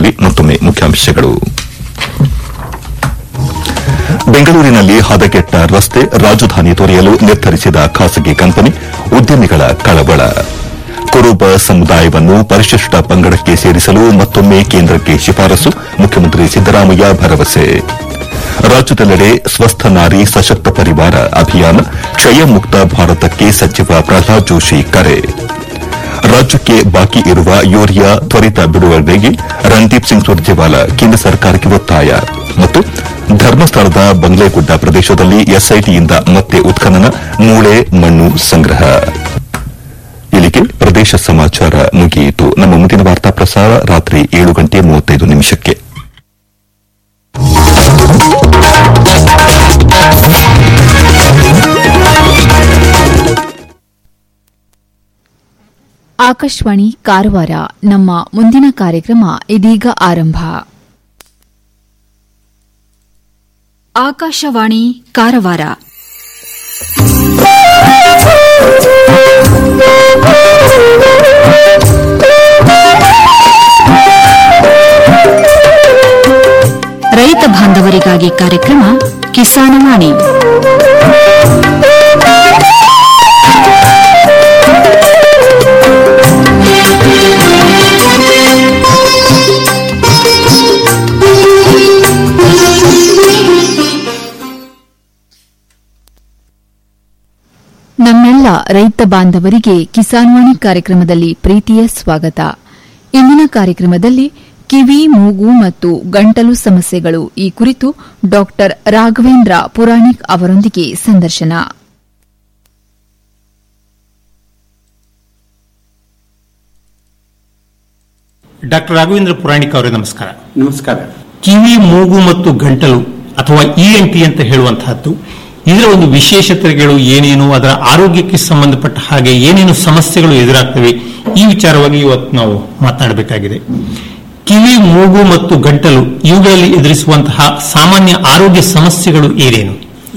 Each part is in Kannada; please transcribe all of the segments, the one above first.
ಕೊನೆಯಲ್ಲಿ ಮತ್ತೊಮ್ಮೆ ಮುಖ್ಯಾಂಶಗಳು ಬೆಂಗಳೂರಿನಲ್ಲಿ ಹದಗೆಟ್ಟ ರಸ್ತೆ ರಾಜಧಾನಿ ತೊರೆಯಲು ನಿರ್ಧರಿಸಿದ ಖಾಸಗಿ ಕಂಪನಿ ಉದ್ಯಮಿಗಳ ಕಳವಳ ಕುರುಬ ಸಮುದಾಯವನ್ನು ಪರಿಶಿಷ್ಟ ಪಂಗಡಕ್ಕೆ ಸೇರಿಸಲು ಮತ್ತೊಮ್ಮೆ ಕೇಂದ್ರಕ್ಕೆ ಶಿಫಾರಸು ಮುಖ್ಯಮಂತ್ರಿ ಸಿದ್ದರಾಮಯ್ಯ ಭರವಸೆ ರಾಜ್ಯದೆಲ್ಲೆಡೆ ಸ್ವಸ್ಥ ನಾರಿ ಸಶಕ್ತ ಪರಿವಾರ ಅಭಿಯಾನ ಕ್ಷಯ ಮುಕ್ತ ಭಾರತಕ್ಕೆ ಸಚಿವ ಪ್ರಹ್ಲಾದ್ ಜೋಶಿ ಕರೆ ರಾಜ್ಯಕ್ಕೆ ಬಾಕಿ ಇರುವ ಯೂರಿಯಾ ತ್ವರಿತ ಬಿಡುಗಡೆಗೆ ರಣದೀಪ್ ಸಿಂಗ್ ಸುರ್ಜೇವಾಲಾ ಕೇಂದ್ರ ಸರ್ಕಾರಕ್ಕೆ ಒತ್ತಾಯ ಮತ್ತು ಧರ್ಮಸ್ಥಳದ ಬಂಗ್ಲೆಗುಡ್ಡ ಪ್ರದೇಶದಲ್ಲಿ ಎಸ್ಐಟಿಯಿಂದ ಮತ್ತೆ ಉತ್ಖನನ ಮೂಳೆ ಮಣ್ಣು ಸಂಗ್ರಹ ಇಲ್ಲಿಗೆ ಪ್ರದೇಶ ಸಮಾಚಾರ ಮುಗಿಯಿತು ನಮ್ಮ ಮುಂದಿನ ವಾರ್ತಾ ಪ್ರಸಾರ ರಾತ್ರಿ ಏಳು ಗಂಟೆ ಮೂವತ್ತೈದು ನಿಮಿಷಕ್ಕೆ ಆಕಾಶವಾಣಿ ಕಾರವಾರ ನಮ್ಮ ಮುಂದಿನ ಕಾರ್ಯಕ್ರಮ ಇದೀಗ ಆರಂಭ ಆಕಾಶವಾಣಿ ಕಾರವಾರ ರೈತ ಬಾಂಧವರಿಗಾಗಿ ಕಾರ್ಯಕ್ರಮ ಕಿಸಾನವಾಣಿ ನಮ್ಮೆಲ್ಲ ರೈತ ಬಾಂಧವರಿಗೆ ಕಿಸಾನ್ವಾಣಿ ಕಾರ್ಯಕ್ರಮದಲ್ಲಿ ಪ್ರೀತಿಯ ಸ್ವಾಗತ ಇಂದಿನ ಕಾರ್ಯಕ್ರಮದಲ್ಲಿ ಕಿವಿ ಮೂಗು ಮತ್ತು ಗಂಟಲು ಸಮಸ್ಯೆಗಳು ಈ ಕುರಿತು ಡಾ ರಾಘವೇಂದ್ರ ಪುರಾಣಿಕ್ ಅವರೊಂದಿಗೆ ಸಂದರ್ಶನ ಡಾಕ್ಟರ್ ರಾಘವೇಂದ್ರ ಪುರಾಣಿಕ್ ಅವರೇ ನಮಸ್ಕಾರ ನಮಸ್ಕಾರ ಕಿವಿ ಮೂಗು ಮತ್ತು ಗಂಟಲು ಅಥವಾ ಇ ಎನ್ ಟಿ ಅಂತ ಹೇಳುವಂತಹದ್ದು ಇದರ ಒಂದು ವಿಶೇಷತೆಗಳು ಏನೇನು ಅದರ ಆರೋಗ್ಯಕ್ಕೆ ಸಂಬಂಧಪಟ್ಟ ಹಾಗೆ ಏನೇನು ಸಮಸ್ಯೆಗಳು ಎದುರಾಗ್ತವೆ ಈ ವಿಚಾರವಾಗಿ ಇವತ್ತು ನಾವು ಮಾತನಾಡಬೇಕಾಗಿದೆ ಕಿವಿ ಮೂಗು ಮತ್ತು ಗಂಟಲು ಇವುಗಳಲ್ಲಿ ಎದುರಿಸುವಂತಹ ಸಾಮಾನ್ಯ ಆರೋಗ್ಯ ಸಮಸ್ಯೆಗಳು ಏನೇನು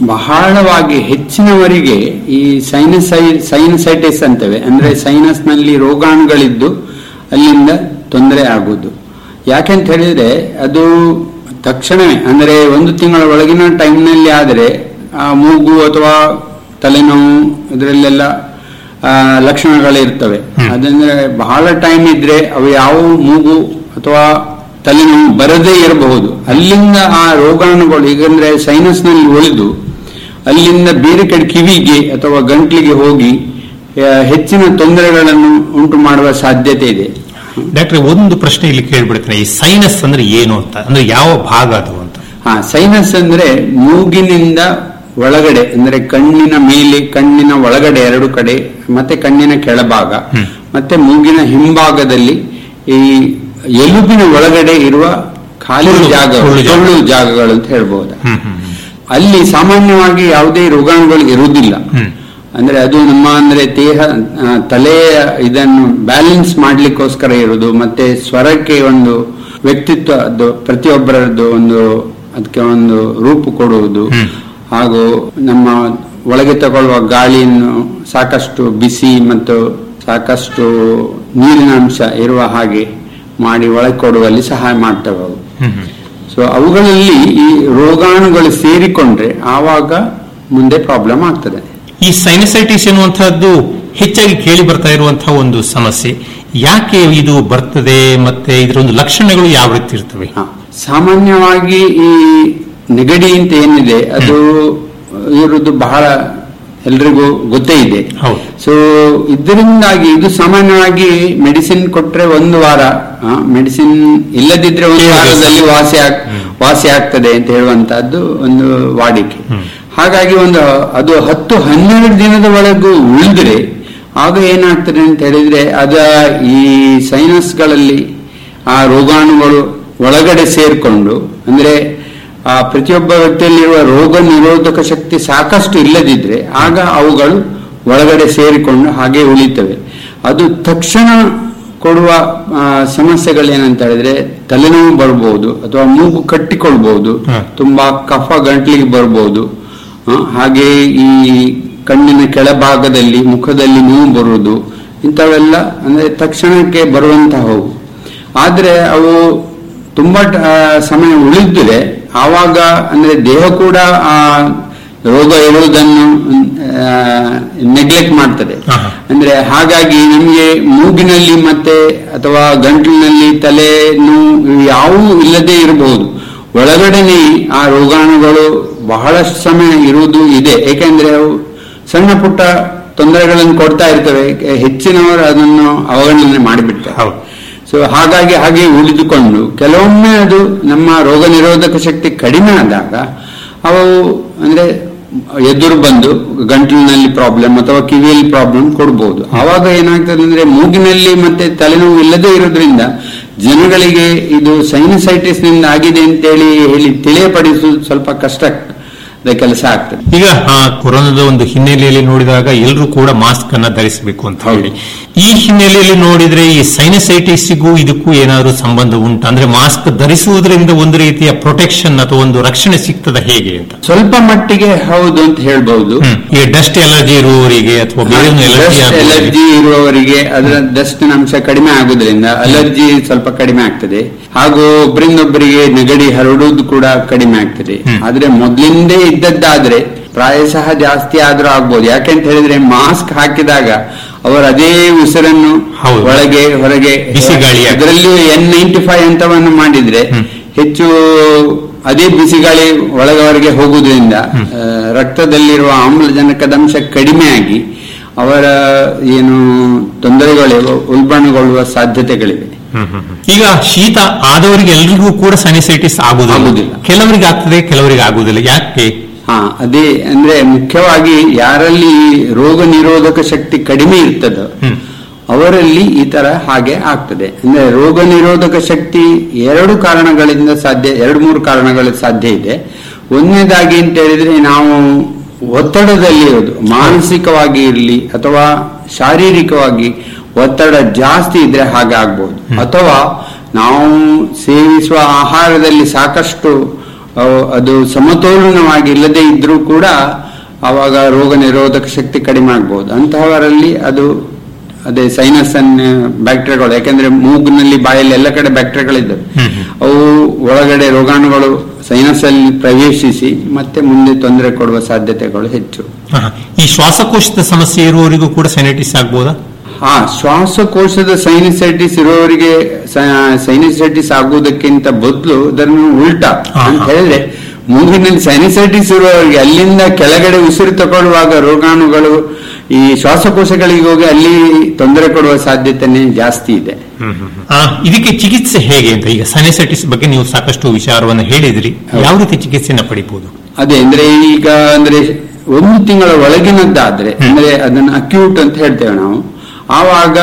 ಬಹಳವಾಗಿ ಹೆಚ್ಚಿನವರಿಗೆ ಈ ಸೈನಸೈ ಸೈನಸೈಟಿಸ್ ಅಂತವೆ ಅಂದ್ರೆ ಸೈನಸ್ ನಲ್ಲಿ ರೋಗಾಣುಗಳಿದ್ದು ಅಲ್ಲಿಂದ ತೊಂದರೆ ಆಗುವುದು ಯಾಕೆಂತ ಹೇಳಿದ್ರೆ ಅದು ತಕ್ಷಣವೇ ಅಂದ್ರೆ ಒಂದು ತಿಂಗಳ ಒಳಗಿನ ಟೈಮ್ನಲ್ಲಿ ಆದರೆ ಆ ಮೂಗು ಅಥವಾ ತಲೆನೋವು ಇದರಲ್ಲೆಲ್ಲ ಆ, ಲಕ್ಷಣಗಳಿರ್ತವೆ ಅದಂದ್ರೆ ಬಹಳ ಟೈಮ್ ಇದ್ರೆ ಅವು ಯಾವ ಮೂಗು ಅಥವಾ ತಲೆನೋವು ಬರದೇ ಇರಬಹುದು ಅಲ್ಲಿಂದ ಆ ರೋಗಾಣುಗಳು ಈಗಂದ್ರೆ ಸೈನಸ್ ನಲ್ಲಿ ಉಳಿದು ಅಲ್ಲಿಂದ ಬೇರೆ ಕಡೆ ಕಿವಿಗೆ ಅಥವಾ ಗಂಟ್ಲಿಗೆ ಹೋಗಿ ಆ, ಹೆಚ್ಚಿನ ತೊಂದರೆಗಳನ್ನು ಉಂಟು ಮಾಡುವ ಸಾಧ್ಯತೆ ಇದೆ ಡಾಕ್ಟರ್ ಒಂದು ಪ್ರಶ್ನೆ ಇಲ್ಲಿ ಕೇಳ್ಬಿಡ್ತೇನೆ ಈ ಸೈನಸ್ ಅಂದ್ರೆ ಏನು ಅಂತ ಅಂದ್ರೆ ಯಾವ ಭಾಗ ಅದು ಅಂತ ಹಾ ಸೈನಸ್ ಅಂದ್ರೆ ಮೂಗಿನಿಂದ ಒಳಗಡೆ ಅಂದ್ರೆ ಕಣ್ಣಿನ ಮೇಲೆ ಕಣ್ಣಿನ ಒಳಗಡೆ ಎರಡು ಕಡೆ ಮತ್ತೆ ಕಣ್ಣಿನ ಕೆಳಭಾಗ ಮತ್ತೆ ಮೂಗಿನ ಹಿಂಭಾಗದಲ್ಲಿ ಈ ಎಲುಬಿನ ಒಳಗಡೆ ಇರುವ ಖಾಲಿ ಸುಳ್ಳು- ಜಾಗ ಸುಳ್ಳು ಜಾಗ. ಸುಳ್ಳು ಜಾಗಗಳು ಅಂತ ಹೇಳ್ಬಹುದು ಹ್ಮ್ ಹ್ಮ್ ಅಲ್ಲಿ ಸಾಮಾನ್ಯವಾಗಿ ಯಾವುದೇ ರೋಗಾಣುಗಳು ಇರುವುದಿಲ್ಲ ಹ್ಮ್. ಅಂದ್ರೆ ಅದು ನಮ್ಮ ಅಂದ್ರೆ ದೇಹ ಆ, ತಲೆಯ ಇದನ್ನು ಬ್ಯಾಲೆನ್ಸ್ ಮಾಡ್ಲಿಕ್ಕೋಸ್ಕರ ಇರುವುದು ಮತ್ತೆ ಸ್ವರಕ್ಕೆ ಒಂದು ವ್ಯಕ್ತಿತ್ವ ಅದು ಪ್ರತಿಯೊಬ್ಬರದ್ದು ಒಂದು ಅದಕ್ಕೆ ಒಂದು ರೂಪು ಕೊಡುವುದು ಹಾಗೂ ನಮ್ಮ ಒಳಗೆ ತಗೊಳ್ಳುವ ಗಾಳಿಯನ್ನು ಸಾಕಷ್ಟು ಬಿಸಿ ಮತ್ತು ಸಾಕಷ್ಟು ನೀರಿನ ಅಂಶ ಇರುವ ಹಾಗೆ ಮಾಡಿ ಒಳಗೆ ಕೊಡುವಲ್ಲಿ ಸಹಾಯ ಮಾಡ್ತವೆ ಅವು ಹ್ಮ್ ಹ್ಮ್ ಸೊ ಅವುಗಳಲ್ಲಿ ಈ ರೋಗಾಣುಗಳು ಸೇರಿಕೊಂಡ್ರೆ ಆವಾಗ ಮುಂದೆ ಪ್ರಾಬ್ಲಮ್ ಆಗ್ತದೆ ಈ ಸೈನಸೈಟಿಸ್ ಎನ್ನುವಂತಹದ್ದು ಹೆಚ್ಚಾಗಿ ಕೇಳಿ ಬರ್ತಾ ಇರುವಂತಹ ಒಂದು ಸಮಸ್ಯೆ ಯಾಕೆ ಇದು ಬರ್ತದೆ ಮತ್ತೆ ಇದರ ಒಂದು ಲಕ್ಷಣಗಳು ಯಾವ ರೀತಿ ಇರ್ತವೆ ಹ. ಸಾಮಾನ್ಯವಾಗಿ ಈ ನೆಗಡಿ ಅಂತ ಏನಿದೆ ಅದು ಇರುವುದು ಬಹಳ ಎಲ್ರಿಗೂ ಗೊತ್ತೇ ಇದೆ ಹೌದು. ಸೊ ಇದರಿಂದಾಗಿ ಇದು ಸಾಮಾನ್ಯವಾಗಿ ಮೆಡಿಸಿನ್ ಕೊಟ್ರೆ ಒಂದು ವಾರ ಮೆಡಿಸಿನ್ ಇಲ್ಲದಿದ್ರೆ ಒಂದು ಏಳು ದಿವಸ. ವಾರದಲ್ಲಿ ವಾಸಿ ಆಗ್ ವಾಸಿ ಆಗ್ತದೆ ಅಂತ ಹೇಳುವಂತಹದ್ದು ಒಂದು ವಾಡಿಕೆ ಹಾಗಾಗಿ ಒಂದು ಅದು ಹತ್ತು ಹನ್ನೆರಡು ದಿನದ ಒಳಗೂ ಉಳಿದ್ರೆ ಆಗ ಏನಾಗ್ತದೆ ಅಂತ ಹೇಳಿದ್ರೆ ಅದ ಈ ಸೈನಸ್ಗಳಲ್ಲಿ ಆ ರೋಗಾಣುಗಳು ಒಳಗಡೆ ಸೇರ್ಕೊಂಡು ಅಂದ್ರೆ ಆ ಪ್ರತಿಯೊಬ್ಬ ವ್ಯಕ್ತಿಯಲ್ಲಿರುವ ರೋಗ ನಿರೋಧಕ ಶಕ್ತಿ ಸಾಕಷ್ಟು ಇಲ್ಲದಿದ್ರೆ ಆಗ ಅವುಗಳು ಒಳಗಡೆ ಸೇರಿಕೊಂಡು ಹಾಗೆ ಉಳಿತವೆ ಅದು ತಕ್ಷಣ ಕೊಡುವ ಆ, ಸಮಸ್ಯೆಗಳೇನಂತ ಹೇಳಿದ್ರೆ ತಲೆನೋವು ಬರ್ಬೋದು ಅಥವಾ ಮೂಗು ಕಟ್ಟಿಕೊಳ್ಬಹುದು ಹ್ಮ್. ತುಂಬಾ ಕಫ ಗಂಟ್ಲಿಗೆ ಬರ್ಬೋದು ಆ, ಹಾಗೆ ಈ ಕಣ್ಣಿನ ಕೆಳಭಾಗದಲ್ಲಿ ಮುಖದಲ್ಲಿ ನೋವು ಬರುವುದು ಇಂಥವೆಲ್ಲ ಅಂದ್ರೆ ತಕ್ಷಣಕ್ಕೆ ಬರುವಂತಹವು ಆದ್ರೆ ಅವು ತುಂಬಾ ಆ, ಸಮಯ ಉಳಿದಿದೆ ಆವಾಗ ಅಂದ್ರೆ ದೇಹ ಕೂಡ ಆ ರೋಗ ಇರುವುದನ್ನು ನೆಗ್ಲೆಕ್ಟ್ ಮಾಡ್ತದೆ ಆಹಾ. ಅಂದ್ರೆ ಹಾಗಾಗಿ ನಮಗೆ ಮೂಗಿನಲ್ಲಿ ಮತ್ತೆ ಅಥವಾ ಗಂಟಲಿನಲ್ಲಿ ತಲೆ ನೋವು ಯಾವುವು ಇಲ್ಲದೆ ಇರಬಹುದು ಒಳಗಡೆನೆ ಆ ರೋಗಾಣುಗಳು ಬಹಳಷ್ಟು ಸಮಯ ಇರುವುದು ಇದೆ ಏಕೆಂದ್ರೆ ಅವು ಸಣ್ಣ ಪುಟ್ಟ ತೊಂದರೆಗಳನ್ನು ಕೊಡ್ತಾ ಇರ್ತವೆ ಹೆಚ್ಚಿನವರು ಅದನ್ನು ಅವಗಣನೆ ಮಾಡಿಬಿಡ್ತಾರೆ ಹೌದು. ಸೊ ಹಾಗಾಗಿ ಹಾಗೆ ಉಳಿದುಕೊಂಡು ಕೆಲವೊಮ್ಮೆ ಅದು ನಮ್ಮ ರೋಗ ನಿರೋಧಕ ಶಕ್ತಿ ಕಡಿಮೆ ಆದಾಗ ಅವು ಅಂದ್ರೆ ಎದುರು ಬಂದು ಗಂಟಲಿನಲ್ಲಿ ಪ್ರಾಬ್ಲಮ್ ಅಥವಾ ಕಿವಿಯಲ್ಲಿ ಪ್ರಾಬ್ಲಮ್ ಕೊಡ್ಬೋದು ಆವಾಗ ಏನಾಗ್ತದೆ ಅಂದ್ರೆ ಮೂಗಿನಲ್ಲಿ ಮತ್ತೆ ತಲೆನೋವು ಇಲ್ಲದೆ ಇರೋದ್ರಿಂದ ಜನಗಳಿಗೆ ಇದು ಸೈನಸೈಟಿಸ್ ನಿಂದ ಆಗಿದೆ ಅಂತೇಳಿ ಹೇಳಿ ತಿಳಿಯಪಡಿಸುವುದು ಸ್ವಲ್ಪ ಕಷ್ಟ ಕೆಲಸ ಆಗ್ತದೆ ಈಗ ಆ, ಕೊರೋನಾದ ಒಂದು ಹಿನ್ನೆಲೆಯಲ್ಲಿ ನೋಡಿದಾಗ ಎಲ್ಲರೂ ಕೂಡ ಮಾಸ್ಕ್ ಅನ್ನ ಧರಿಸಬೇಕು ಅಂತ ಹೇಳಿ ಈ ಹಿನ್ನೆಲೆಯಲ್ಲಿ ನೋಡಿದ್ರೆ ಈ ಸೈನಸೈಟಿಸ್ಗೂ ಇದಕ್ಕೂ ಏನಾದ್ರು ಸಂಬಂಧ ಉಂಟು ಅಂದ್ರೆ ಮಾಸ್ಕ್ ಧರಿಸುವುದರಿಂದ ಒಂದು ರೀತಿಯ ಪ್ರೊಟೆಕ್ಷನ್ ಅಥವಾ ಒಂದು ರಕ್ಷಣೆ ಸಿಗ್ತದ ಹೇಗೆ ಅಂತ ಸ್ವಲ್ಪ ಮಟ್ಟಿಗೆ ಹೌದು ಅಂತ ಹೇಳ್ಬಹುದು ಹ್ಮ್. ಈ ಡಸ್ಟ್ ಎಲರ್ಜಿ ಇರುವವರಿಗೆ ಅಥವಾ ಬೇರೆ ಎಲರ್ಜಿ ಡಸ್ಟ್ ಎಲರ್ಜಿ ಇರುವವರಿಗೆ ಅದರ ಡಸ್ಟ್ ಅಂಶ ಕಡಿಮೆ ಆಗುವುದರಿಂದ ಅಲರ್ಜಿ ಸ್ವಲ್ಪ ಕಡಿಮೆ ಆಗ್ತದೆ ಹಾಗೂ ಒಬ್ಬರಿಂದೊಬ್ಬರಿಗೆ ನೆಗಡಿ ಹರಡುವುದು ಕೂಡ ಕಡಿಮೆ ಆಗ್ತದೆ ಆದ್ರೆ ಮೊದಲಿಂದೇ ಇದ್ದದ್ದಾದ್ರೆ ಪ್ರಾಯಶಃ ಜಾಸ್ತಿ ಆದ್ರೂ ಆಗ್ಬೋದು ಯಾಕೆಂತ ಹೇಳಿದ್ರೆ ಮಾಸ್ಕ್ ಹಾಕಿದಾಗ ಅವರು ಅದೇ ಉಸಿರನ್ನು ಹೌದು. ಒಳಗೆ ಹೊರಗೆ ಬಿಸಿ ಗಾಳಿ ಆಗ್ತದೆ. ಅದರಲ್ಲಿಯೂ ಎನ್ ನೈಂಟಿ ಫೈವ್ ಅಂತವನ್ನು ಮಾಡಿದ್ರೆ ಹೆಚ್ಚು ಅದೇ ಬಿಸಿ ಗಾಳಿ ಒಳಗವರೆಗೆ ಹೋಗುವುದರಿಂದ ಆ, ರಕ್ತದಲ್ಲಿರುವ ಆಮ್ಲಜನಕದ ಅಂಶ ಕಡಿಮೆಯಾಗಿ ಅವರ ಏನು ತೊಂದರೆಗಳಿವೆ ಉಲ್ಬಣಗೊಳ್ಳುವ ಸಾಧ್ಯತೆಗಳಿವೆ ಈಗ ಶೀತ ಆದವರಿಗೆ ಎಲ್ರಿಗೂ ಕೂಡ ಸೈನಸೈಟಿಸ್ ಆಗುದಿಲ್ಲ ಆಗುದಿಲ್ಲ. ಕೆಲವರಿಗೆ ಆಗ್ತದೆ ಕೆಲವರಿಗೆ ಆಗುದಿಲ್ಲ ಯಾಕೆ ಹಾ ಅದೇ ಅಂದ್ರೆ ಮುಖ್ಯವಾಗಿ ಯಾರಲ್ಲಿ ರೋಗ ನಿರೋಧಕ ಶಕ್ತಿ ಕಡಿಮೆ ಇರ್ತದೋ ಅವರಲ್ಲಿ ಈ ತರ ಹಾಗೆ ಆಗ್ತದೆ ಅಂದ್ರೆ ರೋಗ ನಿರೋಧಕ ಶಕ್ತಿ ಎರಡು ಕಾರಣಗಳಿಂದ ಸಾಧ್ಯ ಎರಡು ಮೂರು ಕಾರಣಗಳ ಸಾಧ್ಯ ಇದೆ ಒಂದನೇದಾಗಿ ಅಂತ ಹೇಳಿದ್ರೆ ನಾವು ಒತ್ತಡದಲ್ಲಿರೋದು ಮಾನಸಿಕವಾಗಿ ಇರಲಿ ಅಥವಾ ಶಾರೀರಿಕವಾಗಿ ಒತ್ತಡ ಜಾಸ್ತಿ ಇದ್ರೆ ಹಾಗೆ ಆಗ್ಬಹುದು ಅಥವಾ ನಾವು ಸೇವಿಸುವ ಆಹಾರದಲ್ಲಿ ಸಾಕಷ್ಟು ಅವು- ಅದು ಸಮತೋಲನವಾಗಿ ಇಲ್ಲದೆ ಇದ್ರೂ ಕೂಡ ಆವಾಗ ರೋಗ ನಿರೋಧಕ ಶಕ್ತಿ ಕಡಿಮೆ ಆಗ್ಬಹುದು ಅಂತಹವರಲ್ಲಿ ಅದು ಅದೇ ಸೈನಸ್ ಅನ್ನ ಬ್ಯಾಕ್ಟೀರಿಯಾಗಳು ಯಾಕಂದ್ರೆ ಮೂಗಿನಲ್ಲಿ ಬಾಯಲ್ಲಿ ಎಲ್ಲ ಕಡೆ ಬ್ಯಾಕ್ಟೀರಿಯಾಗಳಿದ್ದಾವೆ ಅವು ಒಳಗಡೆ ರೋಗಾಣುಗಳು ಸೈನಸ್ ಅಲ್ಲಿ ಪ್ರವೇಶಿಸಿ ಮತ್ತೆ ಮುಂದೆ ತೊಂದರೆ ಕೊಡುವ ಸಾಧ್ಯತೆಗಳು ಹೆಚ್ಚು ಆಹಾ. ಈ ಶ್ವಾಸಕೋಶದ ಸಮಸ್ಯೆ ಇರುವವರಿಗೂ ಕೂಡ ಸೈನೈಟಿಸ್ ಆಗ್ಬೋದಾ ಹಾ ಶ್ವಾಸಕೋಶದ ಸೈನಿಸೈಟಿಸ್ ಇರುವವರಿಗೆ ಸೈನಿಸೈಟಿಸ್ ಆಗುವುದಕ್ಕಿಂತ ಬದಲು ಅದನ್ನು ಉಲ್ಟಾ ಹಾ, ಅಂತ ಹಾ. ಹೇಳಿದ್ರೆ ಮೂಗಿನಲ್ಲಿ ಸೈನಿಸೈಟಿಸ್ ಇರುವವರಿಗೆ ಅಲ್ಲಿಂದ ಕೆಳಗಡೆ ಉಸಿರು ತಗೊಳ್ಳುವಾಗ ರೋಗಾಣುಗಳು ಈ ಶ್ವಾಸಕೋಶಗಳಿಗೆ ಹೋಗಿ ಅಲ್ಲಿ ತೊಂದರೆ ಕೊಡುವ ಸಾಧ್ಯತೆನೇ ಜಾಸ್ತಿ ಇದೆ ಆ, ಇದಕ್ಕೆ ಚಿಕಿತ್ಸೆ ಹೇಗೆ ಅಂತ ಈಗ ಸೈನಸೈಟಿಸ್ ಬಗ್ಗೆ ನೀವು ಸಾಕಷ್ಟು ವಿಚಾರವನ್ನು ಹೇಳಿದ್ರಿ ಯಾವ ರೀತಿ ಚಿಕಿತ್ಸೆಯನ್ನು ಪಡಿಬಹುದು ಅದೇ ಅಂದ್ರೆ ಈಗ ಅಂದ್ರೆ ಒಂದು ತಿಂಗಳ ಒಳಗಿನದ್ದಾದ್ರೆ ಅಂದ್ರೆ ಅದನ್ನ ಅಕ್ಯೂಟ್ ಅಂತ ಹೇಳ್ತೇವೆ ನಾವು ಆವಾಗ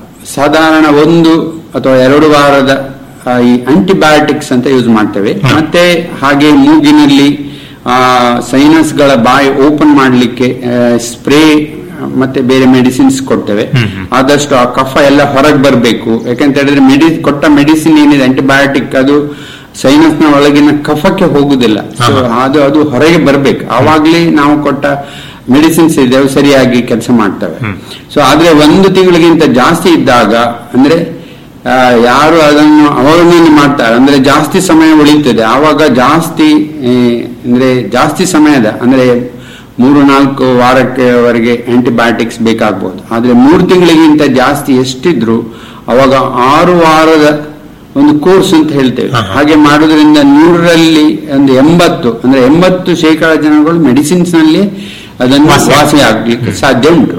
ಸಾಧಾರಣ ಒಂದು ಅಥವಾ ಎರಡು ವಾರದ ಆ, ಈ ಆಂಟಿಬಯೋಟಿಕ್ಸ್ ಅಂತ ಯೂಸ್ ಮಾಡ್ತೇವೆ ಮತ್ತೆ ಹಾಗೆ ಮೂಗಿನಲ್ಲಿ ಆ ಸೈನಸ್ಗಳ ಬಾಯಿ ಓಪನ್ ಮಾಡಲಿಕ್ಕೆ ಸ್ಪ್ರೇ ಮತ್ತೆ ಬೇರೆ ಮೆಡಿಸಿನ್ಸ್ ಕೊಡ್ತೇವೆ ಆದಷ್ಟು ಆ ಕಫ ಎಲ್ಲ ಹೊರಗೆ ಬರಬೇಕು ಯಾಕಂತ ಹೇಳಿದ್ರೆ ಮೆಡಿ ಕೊಟ್ಟ ಮೆಡಿಸಿನ್ ಏನಿದೆ ಆಂಟಿಬಯೋಟಿಕ್ ಅದು ಸೈನಸ್ ನ ಒಳಗಿನ ಕಫಕ್ಕೆ ಹೋಗುದಿಲ್ಲ So, ಅದು ಅದು ಹೊರಗೆ ಬರ್ಬೇಕು ಆವಾಗ್ಲೇ ನಾವು ಕೊಟ್ಟ ಮೆಡಿಸಿನ್ಸ್ ಇದೆ ಅವು ಸರಿಯಾಗಿ ಕೆಲಸ ಮಾಡ್ತವೆ ಸೊ ಆದ್ರೆ ಒಂದು ತಿಂಗಳಿಗಿಂತ ಜಾಸ್ತಿ ಇದ್ದಾಗ ಅಂದ್ರೆ ಆ, ಯಾರು ಅದನ್ನು ಅವಲಂಬನೆ ಮಾಡ್ತಾರೆ ಅಂದ್ರೆ ಜಾಸ್ತಿ ಸಮಯ ಉಳಿತದೆ ಆವಾಗ ಜಾಸ್ತಿ ಈ, ಅಂದ್ರೆ ಜಾಸ್ತಿ ಸಮಯದ ಅಂದ್ರೆ ಮೂರು ನಾಲ್ಕು ವಾರಕ್ಕೆವರೆಗೆ ಆಂಟಿಬಯೋಟಿಕ್ಸ್ ಬೇಕಾಗ್ಬೋದು ಆದ್ರೆ ಮೂರು ತಿಂಗಳಿಗಿಂತ ಜಾಸ್ತಿ ಎಷ್ಟಿದ್ರು ಅವಾಗ ಆರು ವಾರದ ಒಂದು ಕೋರ್ಸ್ ಅಂತ ಹೇಳ್ತೇವೆ ಹಾಗೆ ಮಾಡೋದ್ರಿಂದ ನೂರರಲ್ಲಿ ಒಂದು ಎಂಬತ್ತು ಅಂದ್ರೆ ಎಂಬತ್ತು ಶೇಕಡ ಜನಗಳು ಮೆಡಿಸಿನ್ಸ್ ನಲ್ಲಿ ಅದನ್ನು ವಾಸಿ ವಾಸಿ ಆಗ್ಲಿಕ್ಕೆ ಸಾಧ್ಯ ಉಂಟು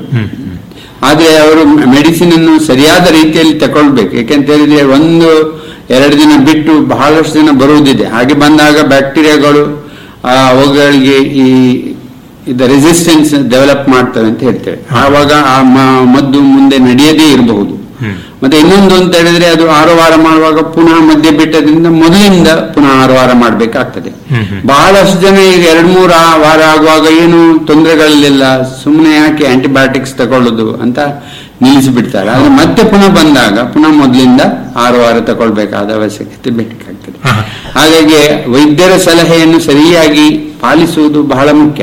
ಆದ್ರೆ ಅವರು ಮೆಡಿಸಿನ್ ಅನ್ನು ಸರಿಯಾದ ರೀತಿಯಲ್ಲಿ ತಗೊಳ್ಬೇಕು ಯಾಕೆಂತ ಹೇಳಿದ್ರೆ ಒಂದು ಎರಡು ದಿನ ಬಿಟ್ಟು ಬಹಳಷ್ಟು ದಿನ ಬರುವುದಿದೆ ಹಾಗೆ ಬಂದಾಗ ಬ್ಯಾಕ್ಟೀರಿಯಾಗಳು ಆ, ಅವುಗಳಿಗೆ ಈ ಇದು ರೆಸಿಸ್ಟೆನ್ಸ್ ಡೆವಲಪ್ ಮಾಡ್ತವೆ ಅಂತ ಹೇಳ್ತೇವೆ ಆವಾಗ ಆ ಮ- ಮದ್ದು ಮುಂದೆ ನಡೆಯದೇ ಇರಬಹುದು ಮತ್ತೆ ಇನ್ನೊಂದು ಅಂತ ಹೇಳಿದ್ರೆ ಅದು ಆರು ವಾರ ಮಾಡುವಾಗ ಪುನಃ ಮಧ್ಯ ಬಿಟ್ಟದ್ರಿಂದ ಮೊದಲಿಂದ ಪುನಃ ಆರು ವಾರ ಮಾಡ್ಬೇಕಾಗ್ತದೆ ಬಹಳಷ್ಟು ಜನ ಈಗ ಎರಡ್ ಮೂರು ಆ- ವಾರ ಆಗುವಾಗ ಏನು ತೊಂದರೆಗಳಿಲ್ಲ ಸುಮ್ಮನೆ ಯಾಕೆ ಆಂಟಿಬಯೋಟಿಕ್ಸ್ ತಗೊಳ್ಳೋದು ಅಂತ ನಿಲ್ಲಿಸಿಬಿಡ್ತಾರೆ ಆದ್ರೆ ಮತ್ತೆ ಪುನಃ ಬಂದಾಗ ಪುನಃ ಮೊದಲಿಂದ ಆರು ವಾರ ತಗೊಳ್ಬೇಕಾದ ಅವಶ್ಯಕತೆ ಬೇಕಾಗ್ತದೆ ಹಾಗಾಗಿ ವೈದ್ಯರ ಸಲಹೆಯನ್ನು ಸರಿಯಾಗಿ ಪಾಲಿಸುವುದು ಬಹಳ ಮುಖ್ಯ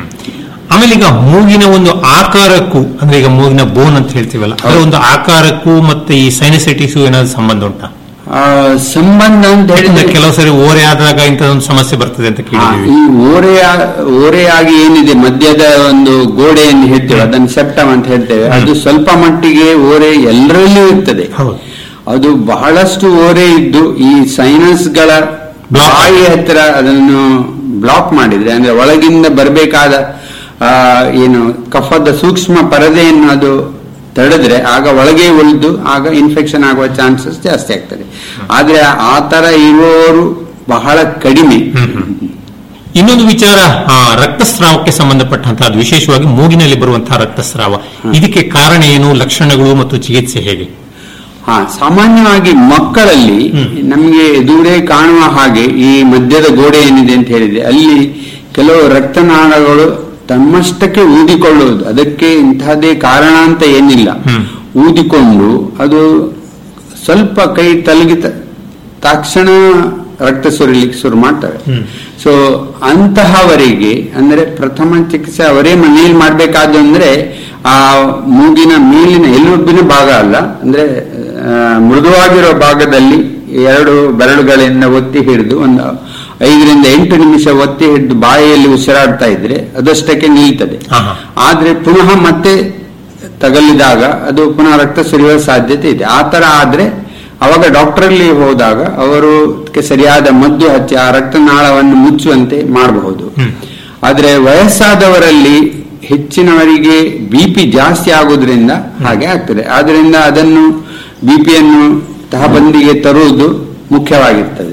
ಆಮೇಲೆ ಈಗ ಮೂಗಿನ ಒಂದು ಆಕಾರಕ್ಕೂ ಅಂದ್ರೆ ಈಗ ಮೂಗಿನ ಬೋನ್ ಅಂತ ಹೇಳ್ತೀವಲ್ಲ ಅದರ ಒಂದು ಆಕಾರಕ್ಕೂ ಮತ್ತೆ ಈ ಸೈನಸೈಟಿಸ್ ಏನಾದ್ರು ಸಂಬಂಧ ಉಂಟಾ ಆ, ಸಂಬಂಧ ಅಂತ ಯಾಕಂದ್ರೆ ಹೇಳಿದ್ರೆ ಕೆಲವು ಸರಿ ಓರೆ ಆದಾಗ ಇಂಥದೊಂದು ಸಮಸ್ಯೆ ಬರ್ತದೆ ಅಂತ ಹಾ, ಕೇಳಿದ್ದೀವಿ ಈ ಓರೆಯ ಓರೆಯಾಗಿ ಏನಿದೆ ಮಧ್ಯದ ಒಂದು ಗೋಡೆಯನ್ನು ಹೇಳ್ತೇವೆ ಅದನ್ನು ಸೆಪ್ಟಮ್ ಅಂತ ಹೇಳ್ತೇವೆ ಅದು ಸ್ವಲ್ಪ ಮಟ್ಟಿಗೆ ಓರೆ ಎಲ್ಲರಲ್ಲೂ ಇರ್ತದೆ ಹೌದು. ಅದು ಬಹಳಷ್ಟು ಓರೆ ಇದ್ದು ಈ ಸೈನಸ್ಗಳ Block. ಬಾಯಿ ಹತ್ತಿರ ಅದನ್ನು ಬ್ಲಾಕ್ ಮಾಡಿದ್ರೆ ಅಂದ್ರೆ ಒಳಗಿಂದ ಬರಬೇಕಾದ ಏನು ಕಫದ ಸೂಕ್ಷ್ಮ ಪರದೆಯನ್ನು ಅದು ತಡೆದ್ರೆ ಆಗ ಒಳಗೆ ಉಳಿದು ಆಗ ಇನ್ಫೆಕ್ಷನ್ ಆಗುವ ಚಾನ್ಸಸ್ ಜಾಸ್ತಿ ಆಗ್ತದೆ ಆದ್ರೆ ಆ ತರ ಇರುವವರು ಬಹಳ ಕಡಿಮೆ ಇನ್ನೊಂದು ವಿಚಾರ ಆ, ರಕ್ತಸ್ರಾವಕ್ಕೆ ಸಂಬಂಧಪಟ್ಟಂತಹದ್ದು ವಿಶೇಷವಾಗಿ ಮೂಗಿನಲ್ಲಿ ಬರುವಂತಹ ರಕ್ತಸ್ರಾವ ಇದಕ್ಕೆ ಕಾರಣ ಏನು ಲಕ್ಷಣಗಳು ಮತ್ತು ಚಿಕಿತ್ಸೆ ಹೇಗೆ ಹಾ ಸಾಮಾನ್ಯವಾಗಿ ಮಕ್ಕಳಲ್ಲಿ ನಮಗೆ ಎದುರೇ ಕಾಣುವ ಹಾಗೆ ಈ ಮಧ್ಯದ ಗೋಡೆ ಏನಿದೆ ಅಂತ ಹೇಳಿದೆ ಅಲ್ಲಿ ಕೆಲವು ರಕ್ತನಾಳಗಳು ತಮ್ಮಷ್ಟಕ್ಕೆ ಊದಿಕೊಳ್ಳುವುದು ಅದಕ್ಕೆ ಇಂತಹದೇ ಕಾರಣ ಅಂತ ಏನಿಲ್ಲ ಹ್ಮ್. ಊದಿಕೊಂಡು ಅದು ಸ್ವಲ್ಪ ಕೈ ತಲುಗಿದ ತಕ್ಷಣ ರಕ್ತ ಸುರಿಲಿಕ್ಕೆ ಶುರು ಮಾಡ್ತವೆ ಸೊ ಅಂತಹವರಿಗೆ ಅಂದ್ರೆ ಪ್ರಥಮ ಚಿಕಿತ್ಸೆ ಅವರೇ ಮನೆಯಲ್ಲಿ ಮಾಡಬೇಕಾದ್ದು ಅಂದ್ರೆ ಆ ಮೂಗಿನ ಮೇಲಿನ ಎಲುಬಿನ ಭಾಗ ಅಲ್ಲ ಅಂದ್ರೆ ಆ, ಮೃದುವಾಗಿರೋ ಭಾಗದಲ್ಲಿ ಎರಡು ಬೆರಳುಗಳಿಂದ ಒತ್ತಿ ಹಿಡಿದು ಒಂದು ಐದರಿಂದ ಎಂಟು ನಿಮಿಷ ಒತ್ತಿ ಹಿಡಿದು ಬಾಯಿಯಲ್ಲಿ ಉಸಿರಾಡ್ತಾ ಇದ್ರೆ ಅದಷ್ಟಕ್ಕೆ ನಿಲ್ತದೆ ಹಾ, ಹಾ. ಆದ್ರೆ ಪುನಃ ಮತ್ತೆ ತಗಲಿದಾಗ ಅದು ಪುನಃ ರಕ್ತ ಸುರಿಯುವ ಸಾಧ್ಯತೆ ಇದೆ ಆ ತರ ಆದ್ರೆ ಅವಾಗ ಡಾಕ್ಟರಲ್ಲಿ ಹೋದಾಗ ಅವರು ಅದಕ್ಕೆ ಸರಿಯಾದ ಮದ್ದು ಹಚ್ಚಿ ಆ ರಕ್ತನಾಳವನ್ನು ಮುಚ್ಚುವಂತೆ ಮಾಡಬಹುದು ಆದ್ರೆ ವಯಸ್ಸಾದವರಲ್ಲಿ ಹೆಚ್ಚಿನವರಿಗೆ ಬಿ ಪಿ ಜಾಸ್ತಿ ಆಗೋದ್ರಿಂದ ಹಾಗೆ ಆಗ್ತದೆ ಆದ್ರಿಂದ ಅದನ್ನು ಬಿ ಪಿಯನ್ನು ತಹಬಂದಿಗೆ ತರುವುದು ಮುಖ್ಯವಾಗಿರ್ತದೆ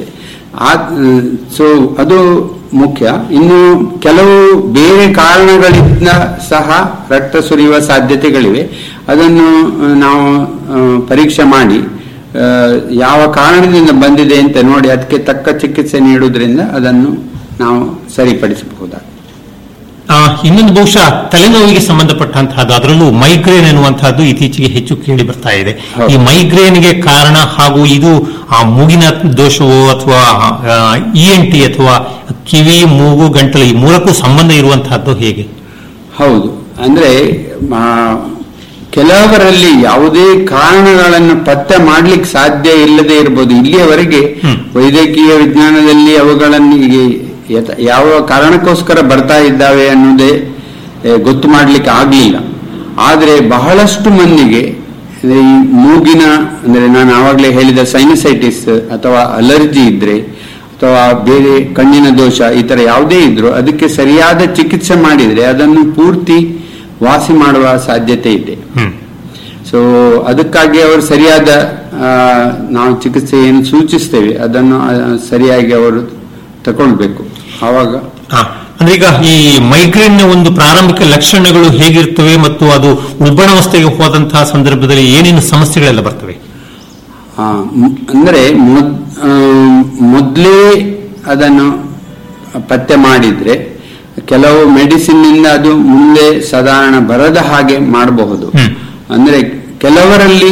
ಸೊ ಅದು ಮುಖ್ಯ ಇನ್ನು ಕೆಲವು ಬೇರೆ ಕಾರಣಗಳಿಂದ ಸಹ ರಕ್ತ ಸುರಿಯುವ ಸಾಧ್ಯತೆಗಳಿವೆ ಅದನ್ನು ಆ, ನಾವು ಆ, ಪರೀಕ್ಷೆ ಮಾಡಿ ಆ, ಯಾವ ಕಾರಣದಿಂದ ಬಂದಿದೆ ಅಂತ ನೋಡಿ ಅದಕ್ಕೆ ತಕ್ಕ ಚಿಕಿತ್ಸೆ ನೀಡುವುದರಿಂದ ಅದನ್ನು ನಾವು ಸರಿಪಡಿಸಬಹುದಾಗಿದೆ ಆ, ಇನ್ನೊಂದು ಬಹುಶಃ ತಲೆನೋವಿಗೆ ಸಂಬಂಧಪಟ್ಟಂತಹದ್ದು ಅದರಲ್ಲೂ ಮೈಗ್ರೇನ್ ಎನ್ನುವಂತಹದ್ದು ಇತ್ತೀಚೆಗೆ ಹೆಚ್ಚು ಕೇಳಿ ಬರ್ತಾ ಇದೆ ಹೌದು. ಈ ಮೈಗ್ರೇನ್ಗೆ ಕಾರಣ ಹಾಗೂ ಇದು ಆ ಮೂಗಿನ ದೋಷವೋ ಅಥವಾ ಇ ಎನ್ ಟಿ ಅಥವಾ ಕಿವಿ ಮೂಗು ಗಂಟಲು ಈ ಮೂರಕ್ಕೂ ಸಂಬಂಧ ಇರುವಂತಹದ್ದು ಹೇಗೆ ಹೌದು ಅಂದ್ರೆ ಆ, ಕೆಲವರಲ್ಲಿ ಯಾವುದೇ ಕಾರಣಗಳನ್ನು ಪತ್ತೆ ಮಾಡ್ಲಿಕ್ಕೆ ಸಾಧ್ಯ ಇಲ್ಲದೆ ಇರಬಹುದು ಇಲ್ಲಿಯವರೆಗೆ ಹ್ಮ್. ವೈದ್ಯಕೀಯ ವಿಜ್ಞಾನದಲ್ಲಿ ಅವುಗಳನ್ನು ಈಗ ಯಥ- ಯಾವ ಕಾರಣಕ್ಕೋಸ್ಕರ ಬರ್ತಾ ಇದ್ದಾವೆ ಅನ್ನೋದೇ ಏ, ಗೊತ್ತು ಮಾಡ್ಲಿಕ್ಕೆ ಆಗ್ಲಿಲ್ಲ ಆದ್ರೆ ಬಹಳಷ್ಟು ಮಂದಿಗೆ ಅಂದ್ರೆ ಈ ಮೂಗಿನ ಅಂದ್ರೆ ನಾನು ಆವಾಗಲೇ ಹೇಳಿದ ಸೈನಸೈಟಿಸ್ ಅಥವಾ ಅಲರ್ಜಿ ಇದ್ರೆ ಅಥವಾ ಬೇರೆ ಕಣ್ಣಿನ ದೋಷ ಈ ತರ ಯಾವುದೇ ಇದ್ರು ಅದಕ್ಕೆ ಸರಿಯಾದ ಚಿಕಿತ್ಸೆ ಮಾಡಿದ್ರೆ ಅದನ್ನು ಪೂರ್ತಿ ವಾಸಿ ಮಾಡುವ ಸಾಧ್ಯತೆ ಇದೆ ಹ್ಮ್ ಸೊ ಅದಕ್ಕಾಗಿ ಅವರು ಸರಿಯಾದ ಆ, ನಾವು ಚಿಕಿತ್ಸೆ ಏನು ಸೂಚಿಸ್ತೇವೆ ಅದನ್ನು ಆ, ಸರಿಯಾಗಿ ಅವರು ತಗೊಳ್ಬೇಕು ಆವಾಗ ಆ, ಅಂದ್ರೆ ಈಗ ಈ ಮೈಗ್ರೇನ್ ನ ಒಂದು ಪ್ರಾರಂಭಿಕ ಲಕ್ಷಣಗಳು ಹೇಗಿರ್ತವೆ ಮತ್ತು ಅದು ಉಲ್ಬಣಾವಸ್ಥೆಗೆ ಹೋದಂತಹ ಸಂದರ್ಭದಲ್ಲಿ ಏನೇನು ಸಮಸ್ಯೆಗಳೆಲ್ಲ ಬರ್ತವೆ ಆ, ಮ್- ಅಂದ್ರೆ ಮೊದ್- ಆ, ಮೊದ್ಲೇ ಅದನ್ನು ಪತ್ತೆ ಮಾಡಿದ್ರೆ ಕೆಲವು ಮೆಡಿಸಿನ್ ನಿಂದ ಅದು ಮುಂದೆ ಸಾಧಾರಣ ಬರದ ಹಾಗೆ ಮಾಡಬಹುದು ಹ್ಮ್. ಅಂದ್ರೆ ಕೆಲವರಲ್ಲಿ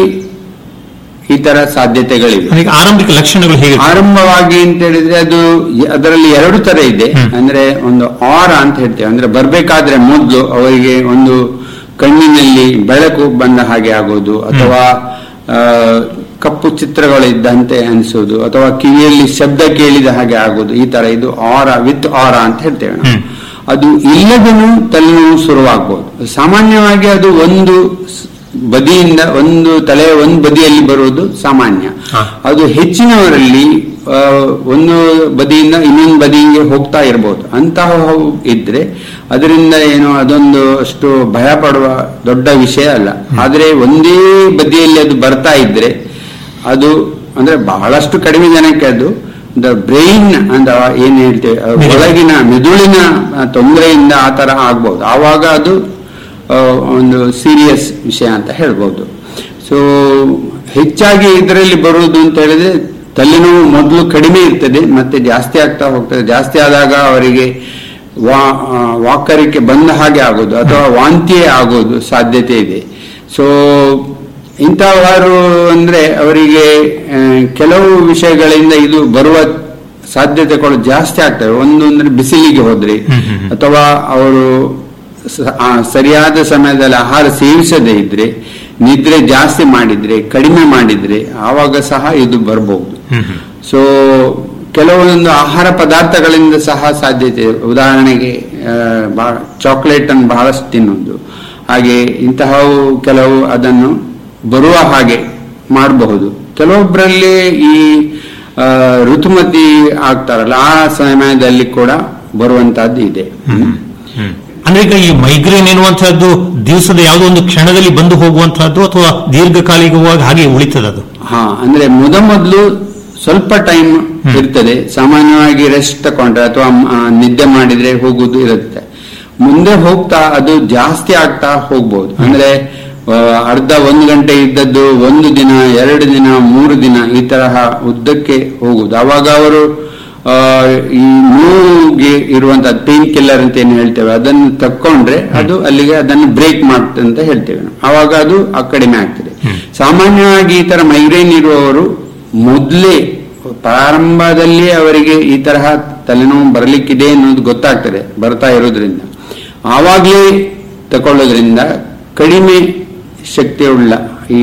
ಈ ತರ ಸಾಧ್ಯತೆಗಳಿವೆ ಅಂದ್ರೆ ಈಗ ಆರಂಭಿಕ ಲಕ್ಷಣಗಳು ಹೇಗೆ ಆರಂಭವಾಗಿ ಅಂತ ಹೇಳಿದ್ರೆ ಅದು ಎ- ಅದರಲ್ಲಿ ಎರಡು ತರ ಇದೆ ಹ್ಮ್. ಅಂದ್ರೆ ಒಂದು ಆರ ಅಂತ ಹೇಳ್ತೇವೆ ಅಂದ್ರೆ ಬರ್ಬೇಕಾದ್ರೆ ಮೊದಲು ಅವರಿಗೆ ಒಂದು ಕಣ್ಣಿನಲ್ಲಿ ಬೆಳಕು ಬಂದ ಹಾಗೆ ಆಗೋದು ಅಥವಾ ಆ, ಕಪ್ಪು ಚಿತ್ರಗಳು ಇದ್ದಂತೆ ಅನಿಸೋದು ಅಥವಾ ಕಿವಿಯಲ್ಲಿ ಶಬ್ದ ಕೇಳಿದ ಹಾಗೆ ಆಗೋದು ಈ ತರ ಇದು ಆರ ವಿತ್ ಆರ ಅಂತ ಹೇಳ್ತೇವೆ ನಾವು. ಹ್ಮ್. ಅದು ಇಲ್ಲದನು ತಲೆನೋವು ಶುರುವಾಗಬಹುದು ಸಾಮಾನ್ಯವಾಗಿ ಅದು ಒಂದು ಸ್- ಬದಿಯಿಂದ ಒಂದು ತಲೆಯ ಒಂದು ಬದಿಯಲ್ಲಿ ಬರುವುದು ಸಾಮಾನ್ಯ ಹಾ. ಅದು ಹೆಚ್ಚಿನವರಲ್ಲಿ ಆ, ಒಂದು ಬದಿಯಿಂದ ಇನ್ನೊಂದು ಬದಿಗೆ ಹೋಗ್ತಾ ಇರಬಹುದು ಅಂತಹ ಇದ್ರೆ ಅದರಿಂದ ಏನು ಅದೊಂದು ಅಷ್ಟು ಭಯ ಪಡುವ ದೊಡ್ಡ ವಿಷಯ ಅಲ್ಲ ಆದ್ರೆ ಒಂದೇ ಬದಿಯಲ್ಲಿ ಅದು ಬರ್ತಾ ಇದ್ರೆ ಅದು ಅಂದ್ರೆ ಬಹಳಷ್ಟು ಕಡಿಮೆ ಜನಕ್ಕೆ ಅದು ಬ್ರೈನ್ ಅಂತ ಏನ್ ಹೇಳ್ತೇವೆ ಆ, ಮೆದುಳು. ಒಳಗಿನ ಮೆದುಳಿನ ಆ, ತೊಂದರೆಯಿಂದ ಆ ತರ ಆಗ್ಬಹುದು ಆವಾಗ ಅದು ಆ, ಒಂದು ಸೀರಿಯಸ್ ವಿಷಯ ಅಂತ ಹೇಳ್ಬೋದು ಸೊ ಹೆಚ್ಚಾಗಿ ಇದರಲ್ಲಿ ಬರುವುದು ಅಂತ ಹೇಳಿದ್ರೆ ತಲೆನೋವು ಮೊದಲು ಕಡಿಮೆ ಇರ್ತದೆ ಮತ್ತೆ ಜಾಸ್ತಿ ಆಗ್ತಾ ಹೋಗ್ತದೆ ಜಾಸ್ತಿ ಆದಾಗ ಅವರಿಗೆ ವಾ ಆ, ವಾಕರಿಕೆ ಬಂದ ಹಾಗೆ ಆಗೋದು ಅಥವಾ ವಾಂತಿಯೇ ಆಗೋದು ಸಾಧ್ಯತೆ ಇದೆ ಸೊ ಇಂಥವರು ಅಂದ್ರೆ ಅವರಿಗೆ ಆ, ಕೆಲವು ವಿಷಯಗಳಿಂದ ಇದು ಬರುವ ಸಾಧ್ಯತೆಗಳು ಜಾಸ್ತಿ ಆಗ್ತವೆ ಒಂದು ಅಂದ್ರೆ ಬಿಸಿಲಿಗೆ ಹೋದ್ರೆ ಅಥವಾ ಅವರು ಸ- ಆ ಸರಿಯಾದ ಸಮಯದಲ್ಲಿ ಆಹಾರ ಸೇವಿಸದೇ ಇದ್ರೆ ನಿದ್ರೆ ಜಾಸ್ತಿ ಮಾಡಿದ್ರೆ ಕಡಿಮೆ ಮಾಡಿದ್ರೆ ಆವಾಗ ಸಹ ಇದು ಬರಬಹುದು ಸೊ ಕೆಲವೊಂದು ಆಹಾರ ಪದಾರ್ಥಗಳಿಂದ ಸಹ ಸಾಧ್ಯತೆ ಇದೆ. ಉದಾಹರಣೆಗೆ ಚಾಕ್ಲೇಟ್ ಅನ್ನು ಬಹಳಷ್ಟು ತಿನ್ನುವುದು ಹಾಗೆ ಇಂತಹವು ಕೆಲವು ಅದನ್ನು ಬರುವ ಹಾಗೆ ಮಾಡಬಹುದು ಕೆಲವೊಬ್ಬರಲ್ಲಿ ಈ ಆ, ಋತುಮತಿ ಆಗ್ತಾರಲ್ಲ ಆ ಸಮಯದಲ್ಲಿ ಕೂಡ ಬರುವಂತಹದ್ದು ಇದೆ ಅಂದ್ರೆ ಈಗ ಈ ಮೈಗ್ರೇನ್ ಎನ್ನುವಂತಹದ್ದು ದಿವಸದ ಯಾವುದೋ ಒಂದು ಕ್ಷಣದಲ್ಲಿ ಬಂದು ಹೋಗುವಂತಹದ್ದು ಅಥವಾ ದೀರ್ಘಕಾಲಿಕವಾಗಿ ಹಾಗೆ ಉಳಿತದ ಅದು ಹಾ ಅಂದ್ರೆ ಮೊದ ಮೊದಲು ಸ್ವಲ್ಪ ಟೈಮ್ ಇರ್ತದೆ ಸಾಮಾನ್ಯವಾಗಿ ರೆಸ್ಟ್ ತಕೊಂಡ್ರೆ ಅಥವಾ ಆ, ನಿದ್ದೆ ಮಾಡಿದ್ರೆ ಹೋಗುದು ಇರುತ್ತೆ ಮುಂದೆ ಹೋಗ್ತಾ ಅದು ಜಾಸ್ತಿ ಆಗ್ತಾ ಹೋಗ್ಬೋದು ಅಂದ್ರೆ ಆ, ಅರ್ಧ ಒಂದು ಗಂಟೆ ಇದ್ದದ್ದು ಒಂದು ದಿನ ಎರಡು ದಿನ ಮೂರು ದಿನ ಈ ತರಹ ಉದ್ದಕ್ಕೆ ಹೋಗುದು ಅವಾಗ ಅವರು ಆ, ಈ ನೋವಿಗೆ ಇರುವಂತಹ ಪೇನ್ ಕಿಲ್ಲರ್ ಅಂತ ಏನು ಹೇಳ್ತೇವೆ ಅದನ್ನು ತಕ್ಕೊಂಡ್ರೆ ಅದು ಅಲ್ಲಿಗೆ ಅದನ್ನು ಬ್ರೇಕ್ ಮಾಡುತ್ತೆ ಅಂತ ಹೇಳ್ತೇವೆ ನಾವು ಆವಾಗ ಅದು ಆ ಕಡಿಮೆ ಆಗ್ತದೆ ಸಾಮಾನ್ಯವಾಗಿ ಈ ತರ ಮೈಗ್ರೇನ್ ಇರುವವರು ಮೊದಲೇ ಪ್ರಾರಂಭದಲ್ಲಿ ಅವರಿಗೆ ಈ ತರಹ ತಲೆನೋವು ಬರಲಿಕ್ಕಿದೆ ಅನ್ನೋದು ಗೊತ್ತಾಗ್ತದೆ ಬರ್ತಾ ಇರೋದ್ರಿಂದ ಆವಾಗಲೇ ತಕೊಳ್ಳೋದ್ರಿಂದ ಕಡಿಮೆ ಶಕ್ತಿಯುಳ್ಳ ಈ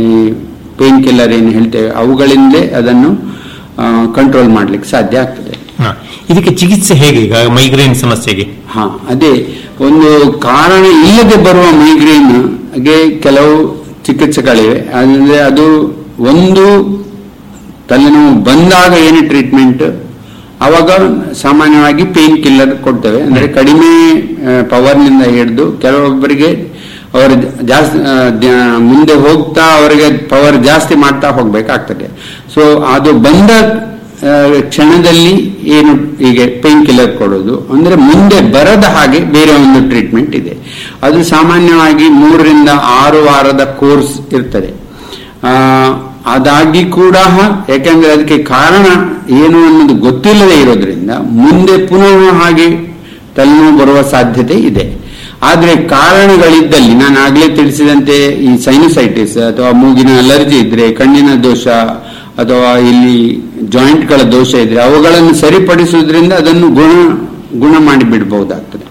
ಪೇನ್ ಕಿಲ್ಲರ್ ಏನು ಹೇಳ್ತೇವೆ ಅವುಗಳಿಂದಲೇ ಅದನ್ನು ಕಂಟ್ರೋಲ್ ಮಾಡ್ಲಿಕ್ಕೆ ಸಾಧ್ಯ ಆಗ್ತದೆ ಹ. ಇದಕ್ಕೆ ಚಿಕಿತ್ಸೆ ಹೇಗೆ ಈಗ ಮೈಗ್ರೇನ್ ಸಮಸ್ಯೆಗೆ ಹಾ ಅದೇ ಒಂದು ಕಾರಣ ಇಲ್ಲದೆ ಬರುವ ಮೈಗ್ರೇನ್ಗೆ ಕೆಲವು ಚಿಕಿತ್ಸೆಗಳಿವೆ ಅಂದ್ರೆ ಅದು ಒಂದು ತಲೆನೋವು ಬಂದಾಗ ಏನು ಟ್ರೀಟ್ಮೆಂಟ್ ಅವಾಗ ಸಾಮಾನ್ಯವಾಗಿ ಪೇನ್ ಕಿಲ್ಲರ್ ಕೊಡ್ತೇವೆ ಅಂದ್ರೆ ಕಡಿಮೆ ಪವರ್ನಿಂದ ಹಿಡಿದು ಕೆಲವೊಬ್ಬರಿಗೆ ಅವರ ಜಾಸ್ತಿ ಆ, ದ್ಯಾ- ಮುಂದೆ ಹೋಗ್ತಾ ಅವರಿಗೆ ಪವರ್ ಜಾಸ್ತಿ ಮಾಡ್ತಾ ಹೋಗ್ಬೇಕಾಗ್ತದೆ ಸೊ ಅದು ಬಂದ ಆ, ಕ್ಷಣದಲ್ಲಿ ಏನು ಹೀಗೆ ಪೇನ್ ಕಿಲ್ಲರ್ ಕೊಡೋದು ಅಂದ್ರೆ ಮುಂದೆ ಬರದ ಹಾಗೆ ಬೇರೆ ಒಂದು ಟ್ರೀಟ್ಮೆಂಟ್ ಇದೆ ಅದು ಸಾಮಾನ್ಯವಾಗಿ ಮೂರರಿಂದ ಆರು ವಾರದ ಕೋರ್ಸ್ ಇರ್ತದೆ ಆ, ಅದಾಗಿ ಕೂಡ ಯಾಕೆಂದ್ರೆ ಅದಕ್ಕೆ ಕಾರಣ ಏನು ಅನ್ನೋದು ಗೊತ್ತಿಲ್ಲದೆ ಇರೋದ್ರಿಂದ ಮುಂದೆ ಪುನಃ ಹಾಗೆ ತಲೆನೋವು ಬರುವ ಸಾಧ್ಯತೆ ಇದೆ ಆದ್ರೆ ಕಾರಣಗಳಿದ್ದಲ್ಲಿ ನಾನು ಆಗ್ಲೇ ತಿಳಿಸಿದಂತೆ ಈ ಸೈನಸೈಟಿಸ್ ಅಥವಾ ಮೂಗಿನ ಅಲರ್ಜಿ ಇದ್ರೆ ಕಣ್ಣಿನ ದೋಷ ಅಥವಾ ಇಲ್ಲಿ ಜಾಯಿಂಟ್ಗಳ ದೋಷ ಇದ್ರೆ ಅವುಗಳನ್ನು ಸರಿಪಡಿಸುವುದರಿಂದ ಅದನ್ನು ಗುಣ ಗುಣ ಮಾಡಿ ಬಿಡಬಹುದಾಗ್ತದೆ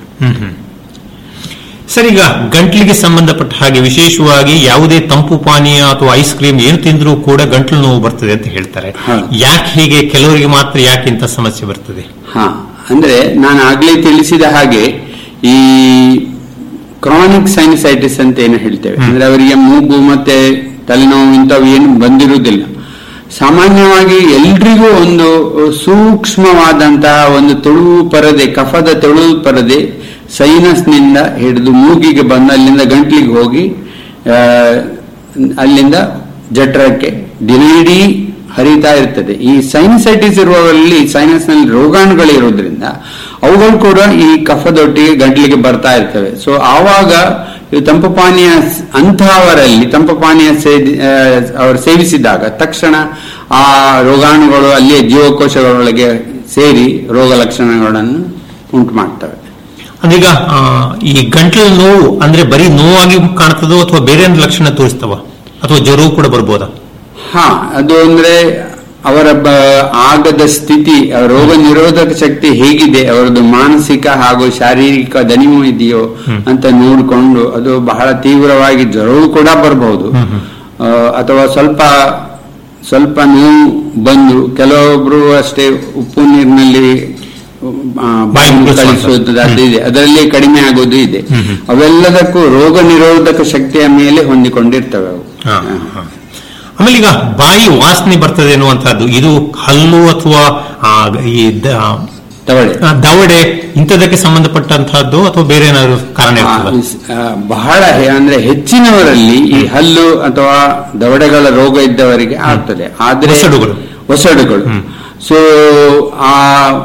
ಸರ್ ಈಗ ಗಂಟ್ಲಿಗೆ ಸಂಬಂಧಪಟ್ಟ ಹಾಗೆ ವಿಶೇಷವಾಗಿ ಯಾವುದೇ ತಂಪು ಪಾನೀಯ ಅಥವಾ ಐಸ್ ಕ್ರೀಮ್ ಏನು ತಿಂದ್ರೂ ಕೂಡ ಗಂಟ್ಲು ನೋವು ಬರ್ತದೆ ಅಂತ ಹೇಳ್ತಾರೆ ಹೌದು. ಯಾಕೆ ಹೀಗೆ ಕೆಲವರಿಗೆ ಮಾತ್ರ ಯಾಕೆ ಇಂಥ ಸಮಸ್ಯೆ ಬರ್ತದೆ ಹಾ ಅಂದ್ರೆ ನಾನು ಆಗ್ಲೇ ತಿಳಿಸಿದ ಹಾಗೆ ಈ ಕ್ರಾನಿಕ್ ಸೈನಸೈಟಿಸ್ ಅಂತ ಏನು ಹೇಳ್ತೇವೆ ಅಂದ್ರೆ ಅವರಿಗೆ ಮೂಗು ಮತ್ತೆ ತಲೆನೋವು ಇಂಥವು ಏನು ಬಂದಿರುವುದಿಲ್ಲ ಸಾಮಾನ್ಯವಾಗಿ ಎಲ್ರಿಗೂ ಒಂದು ಸೂಕ್ಷ್ಮವಾದಂತಹ ಒಂದು ತುಳು ಪರದೆ ಕಫದ ತುಳು ಪರದೆ ಸೈನಸ್ನಿಂದ ಹಿಡಿದು ಮೂಗಿಗೆ ಬಂದು ಅಲ್ಲಿಂದ ಗಂಟ್ಲಿಗೆ ಹೋಗಿ ಆ, ಅಲ್ಲಿಂದ ಜಠರಕ್ಕೆ ದಿನವಿಡೀ ಹರಿತಾ ಇರ್ತದೆ ಈ ಸೈನಸೈಟಿಸ್ ಇರುವವರಲ್ಲಿ ಸೈನಸ್ ನಲ್ಲಿ ರೋಗಾಣುಗಳು ಇರೋದ್ರಿಂದ ಅವುಗಳು ಕೂಡ ಈ ಕಫದೊಟ್ಟಿಗೆ ಗಂಟ್ಲಿಗೆ ಬರ್ತಾ ಇರ್ತವೆ ಸೊ ಆವಾಗ ಈ ತಂಪು ಪಾನೀಯ ಸ್- ಅಂತಹವರಲ್ಲಿ ತಂಪು ಪಾನೀಯ ಸೇದಿ- ಆ, ಅವರು ಸೇವಿಸಿದಾಗ ತಕ್ಷಣ ಆ ರೋಗಾಣುಗಳು ಅಲ್ಲಿಯೇ ಜೀವಕೋಶಗಳೊಳಗೆ ಸೇರಿ ರೋಗ ಲಕ್ಷಣಗಳನ್ನು ಉಂಟು ಮಾಡ್ತವೆ ಅಂದೀಗ ಆ, ಈ ಗಂಟ್ಲು ನೋವು ಅಂದ್ರೆ ಬರೀ ನೋವಾಗಿ ಕಾಣ್ತದೋ ಅಥವಾ ಬೇರೆ ಏನಾದ್ರು ಲಕ್ಷಣ ತೋರಿಸ್ತವ ಅಥವಾ ಜ್ವರವೂ ಕೂಡ ಬರ್ಬೋದಾ ಹಾ ಅದು ಅಂದ್ರೆ ಅವರ ಬ- ಆಗದ ಸ್ಥಿತಿ ಅವರ ರೋಗ ನಿರೋಧಕ ಶಕ್ತಿ ಹೇಗಿದೆ ಅವರದ್ದು ಮಾನಸಿಕ ಹಾಗೂ ಶಾರೀರಿಕ ದಣಿವು ಇದೆಯೋ ಅಂತ ನೋಡಿಕೊಂಡು ಅದು ಬಹಳ ತೀವ್ರವಾಗಿ ಜ್ವರವೂ ಕೂಡ ಬರಬಹುದು ಆ, ಅಥವಾ ಸ್ವಲ್ಪ ಸ್ವಲ್ಪ ನೋವು ಬಂದು ಕೆಲವೊಬ್ರು ಅಷ್ಟೇ ಉಪ್ಪು ನೀರಿನಲ್ಲಿ ಆ, ಬಾಯಿ ಮುಕ್ಕಳಿಸುವಂಥದ್ದು. ಕಳಿಸುವುದು ಅದು ಇದೆ ಅದರಲ್ಲಿ ಕಡಿಮೆ ಆಗೋದು ಇದೆ ಅವೆಲ್ಲದಕ್ಕೂ ರೋಗ ನಿರೋಧಕ ಶಕ್ತಿಯ ಮೇಲೆ ಹೊಂದಿಕೊಂಡಿರ್ತವೆ ಅವು ಹಾ, ಹಾ. ಆಮೇಲೆ ಈಗ ಬಾಯಿ ವಾಸನೆ ಬರ್ತದೆ ಎನ್ನುವಂತಹದ್ದು ಇದು ಹಲ್ಲು ಅಥವಾ ಆ, ಈ ದ- ತವಳೆ ಆ, ದವಡೆ ಇಂಥದಕ್ಕೆ ಸಂಬಂಧಪಟ್ಟಂತಹದ್ದು ಅಥವಾ ಬೇರೆ ಏನಾದ್ರು ಕಾರಣ ಆ, ಇರ್ತದ ಸ್- ಆ, ಬಹಳ ಹೆ- ಅಂದ್ರೆ ಹೆಚ್ಚಿನವರಲ್ಲಿ ಈ ಹಲ್ಲು ಅಥವಾ ದವಡೆಗಳ ರೋಗ ಇದ್ದವರಿಗೆ ಆಗ್ತದೆ ಆದ್ರೆ ಒಸಡುಗಳು. ಒಸಡುಗಳು ಸೊ ಆ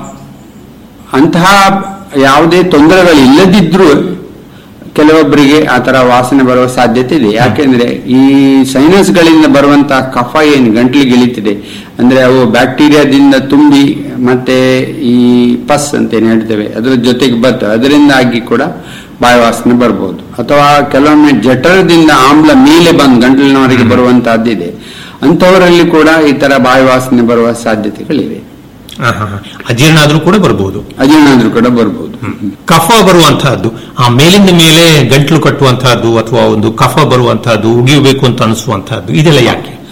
ಅಂತಹ ಯಾವುದೇ ತೊಂದರೆಗಳು ಇಲ್ಲದಿದ್ರೂ ಕೆಲವೊಬ್ಬರಿಗೆ ಆ ತರ ವಾಸನೆ ಬರುವ ಸಾಧ್ಯತೆ ಇದೆ ಯಾಕೆಂದ್ರೆ ಈ ಸೈನಸ್ಗಳಿಂದ ಬರುವಂತಹ ಕಫ ಏನು ಗಂಟ್ಲಿಗೆ ಇಳಿತಿದೆ ಅಂದ್ರೆ ಅವು ಬ್ಯಾಕ್ಟೀರಿಯಾದಿಂದ ತುಂಬಿ ಮತ್ತೆ ಈ ಪಸ್ ಅಂತ ಏನ್ ಹೇಳ್ತೇವೆ ಅದರ ಜೊತೆಗೆ ಬರ್ತವೆ ಅದರಿಂದಾಗಿ ಕೂಡ ಬಾಯಿ ವಾಸನೆ ಬರ್ಬೋದು ಅಥವಾ ಕೆಲವೊಮ್ಮೆ ಜಠರದಿಂದ ಆಮ್ಲ ಮೇಲೆ ಬಂದು ಗಂಟಲಿನವರೆಗೆ ಬರುವಂತಹದ್ದಿದೆ ಅಂಥವರಲ್ಲಿ ಕೂಡ ಈ ತರ ಬಾಯಿ ವಾಸನೆ ಬರುವ ಸಾಧ್ಯತೆಗಳಿವೆ ಹಾ, ಹಾ, ಹಾ. ಅಜೀರ್ಣ ಆದ್ರೂ ಕೂಡ ಬರ್ಬೋದು ಅದೇನಾದ್ರೂ ಕೂಡ ಬರ್ಬೋದು ಕಫ ಬರುವಂತಹದ್ದು ಆ ಮೇಲಿಂದ ಮೇಲೆ ಗಂಟ್ಲು ಕಟ್ಟುವಂತಹದ್ದು ಅಥವಾ ಒಂದು ಕಫ ಬರುವಂತಹದ್ದು ಉಗಿಯಬೇಕು ಅಂತ ಅನಿಸುವಂತಹದ್ದು ಇದೆಲ್ಲ ಯಾಕೆ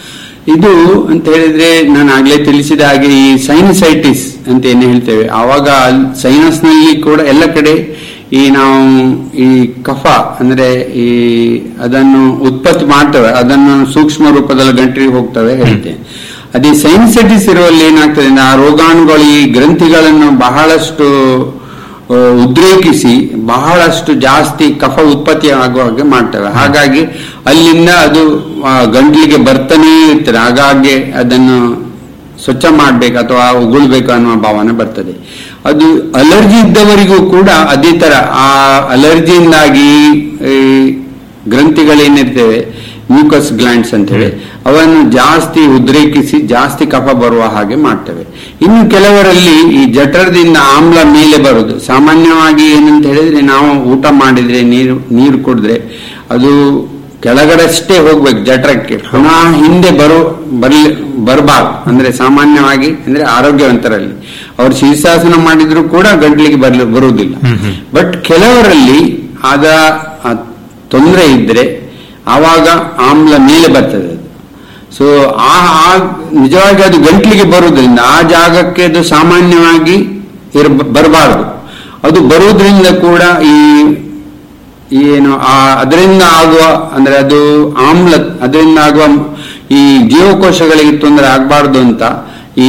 ಇದು ಅಂತ ಹೇಳಿದ್ರೆ ನಾನು ಆಗ್ಲೇ ತಿಳಿಸಿದ ಹಾಗೆ ಈ ಸೈನಸೈಟಿಸ್ ಅಂತ ಏನು ಹೇಳ್ತೇವೆ ಆವಾಗ ಸೈನಸ್ ನಲ್ಲಿ ಕೂಡ ಎಲ್ಲ ಕಡೆ ಈ ನಾವು ಈ ಕಫ ಅಂದ್ರೆ ಈ ಅದನ್ನು ಉತ್ಪತ್ತಿ ಮಾಡ್ತೇವೆ ಅದನ್ನು ಸೂಕ್ಷ್ಮ ರೂಪದಲ್ಲಿ ಗಂಟಲಿಗೆ ಹೋಗ್ತವೆ ಹೇಳ್ತೇವೆ ಅದೇ ಸೈನಸೈಟಿಸ್ ಇರುವಲ್ಲಿ ಏನಾಗ್ತದೆ ಅಂದ್ರೆ ಆ ರೋಗಾಣುಗಳು ಈ ಗ್ರಂಥಿಗಳನ್ನು ಬಹಳಷ್ಟು ಆ, ಉದ್ರೇಕಿಸಿ ಬಹಳಷ್ಟು ಜಾಸ್ತಿ ಕಫ ಉತ್ಪತ್ತಿ ಆಗುವ ಹಾಗೆ ಮಾಡ್ತವೆ ಹಾಗಾಗಿ ಅಲ್ಲಿಂದ ಅದು ಆ, ಗಂಟ್ಲಿಗೆ ಬರ್ತಾನೇ ಇರ್ತದೆ ಹಾಗಾಗಿ ಅದನ್ನು ಸ್ವಚ್ಛ ಮಾಡ್ಬೇಕು ಅಥವಾ ಉಗುಳ್ಬೇಕು ಅನ್ನುವ ಭಾವನೆ ಬರ್ತದೆ ಅದು ಅಲರ್ಜಿ ಇದ್ದವರಿಗೂ ಕೂಡ ಅದೇ ತರ ಆ ಅಲರ್ಜಿಯಿಂದಾಗಿ ಈ ಗ್ರಂಥಿಗಳೇನಿರ್ತೇವೆ ಮ್ಯೂಕಸ್ ಗ್ಲ್ಯಾಂಡ್ಸ್ ಅಂತೇಳಿ ಅವನ್ನು ಜಾಸ್ತಿ ಉದ್ರೇಕಿಸಿ ಜಾಸ್ತಿ ಕಫ ಬರುವ ಹಾಗೆ ಮಾಡ್ತವೆ ಇನ್ನು ಕೆಲವರಲ್ಲಿ ಈ ಜಠರದಿಂದ ಆಮ್ಲ ಮೇಲೆ ಬರುದು ಸಾಮಾನ್ಯವಾಗಿ ಏನಂತ ಹೇಳಿದ್ರೆ ನಾವು ಊಟ ಮಾಡಿದ್ರೆ ನೀರು ನೀರು ಕುಡಿದ್ರೆ ಅದು ಕೆಳಗಡೆಷ್ಟೇ ಹೋಗ್ಬೇಕು ಜಠರಕ್ಕೆ ಪುನಃ ಹಿಂದೆ ಬರೋ ಬರ್ಲಿ ಬರಬಾರ್ದು ಅಂದ್ರೆ ಸಾಮಾನ್ಯವಾಗಿ ಅಂದ್ರೆ ಆರೋಗ್ಯವಂತರಲ್ಲಿ ಅವರು ಶೀರ್ಷಾಸನ ಮಾಡಿದ್ರು ಕೂಡ ಗಂಟ್ಲಿಗೆ ಬರ್ಲಿ ಬರುವುದಿಲ್ಲ ಬಟ್ ಕೆಲವರಲ್ಲಿ ಆದ ಆ ತೊಂದರೆ ಇದ್ರೆ ಆವಾಗ ಆಮ್ಲ ಮೇಲೆ ಬರ್ತದೆ ಅದು ಸೊ ಆ ಆ ನಿಜವಾಗಿ ಅದು ಗಂಟ್ಲಿಗೆ ಬರುವುದರಿಂದ ಆ ಜಾಗಕ್ಕೆ ಅದು ಸಾಮಾನ್ಯವಾಗಿ ಇರ ಬರಬಾರದು ಅದು ಬರುವುದರಿಂದ ಕೂಡ ಈ ಏನು ಆ ಅದರಿಂದ ಆಗುವ ಅಂದ್ರೆ ಅದು ಆಮ್ಲ ಅದರಿಂದ ಆಗುವ ಈ ಜೀವಕೋಶಗಳಿಗೆ ತೊಂದರೆ ಆಗಬಾರ್ದು ಅಂತ ಈ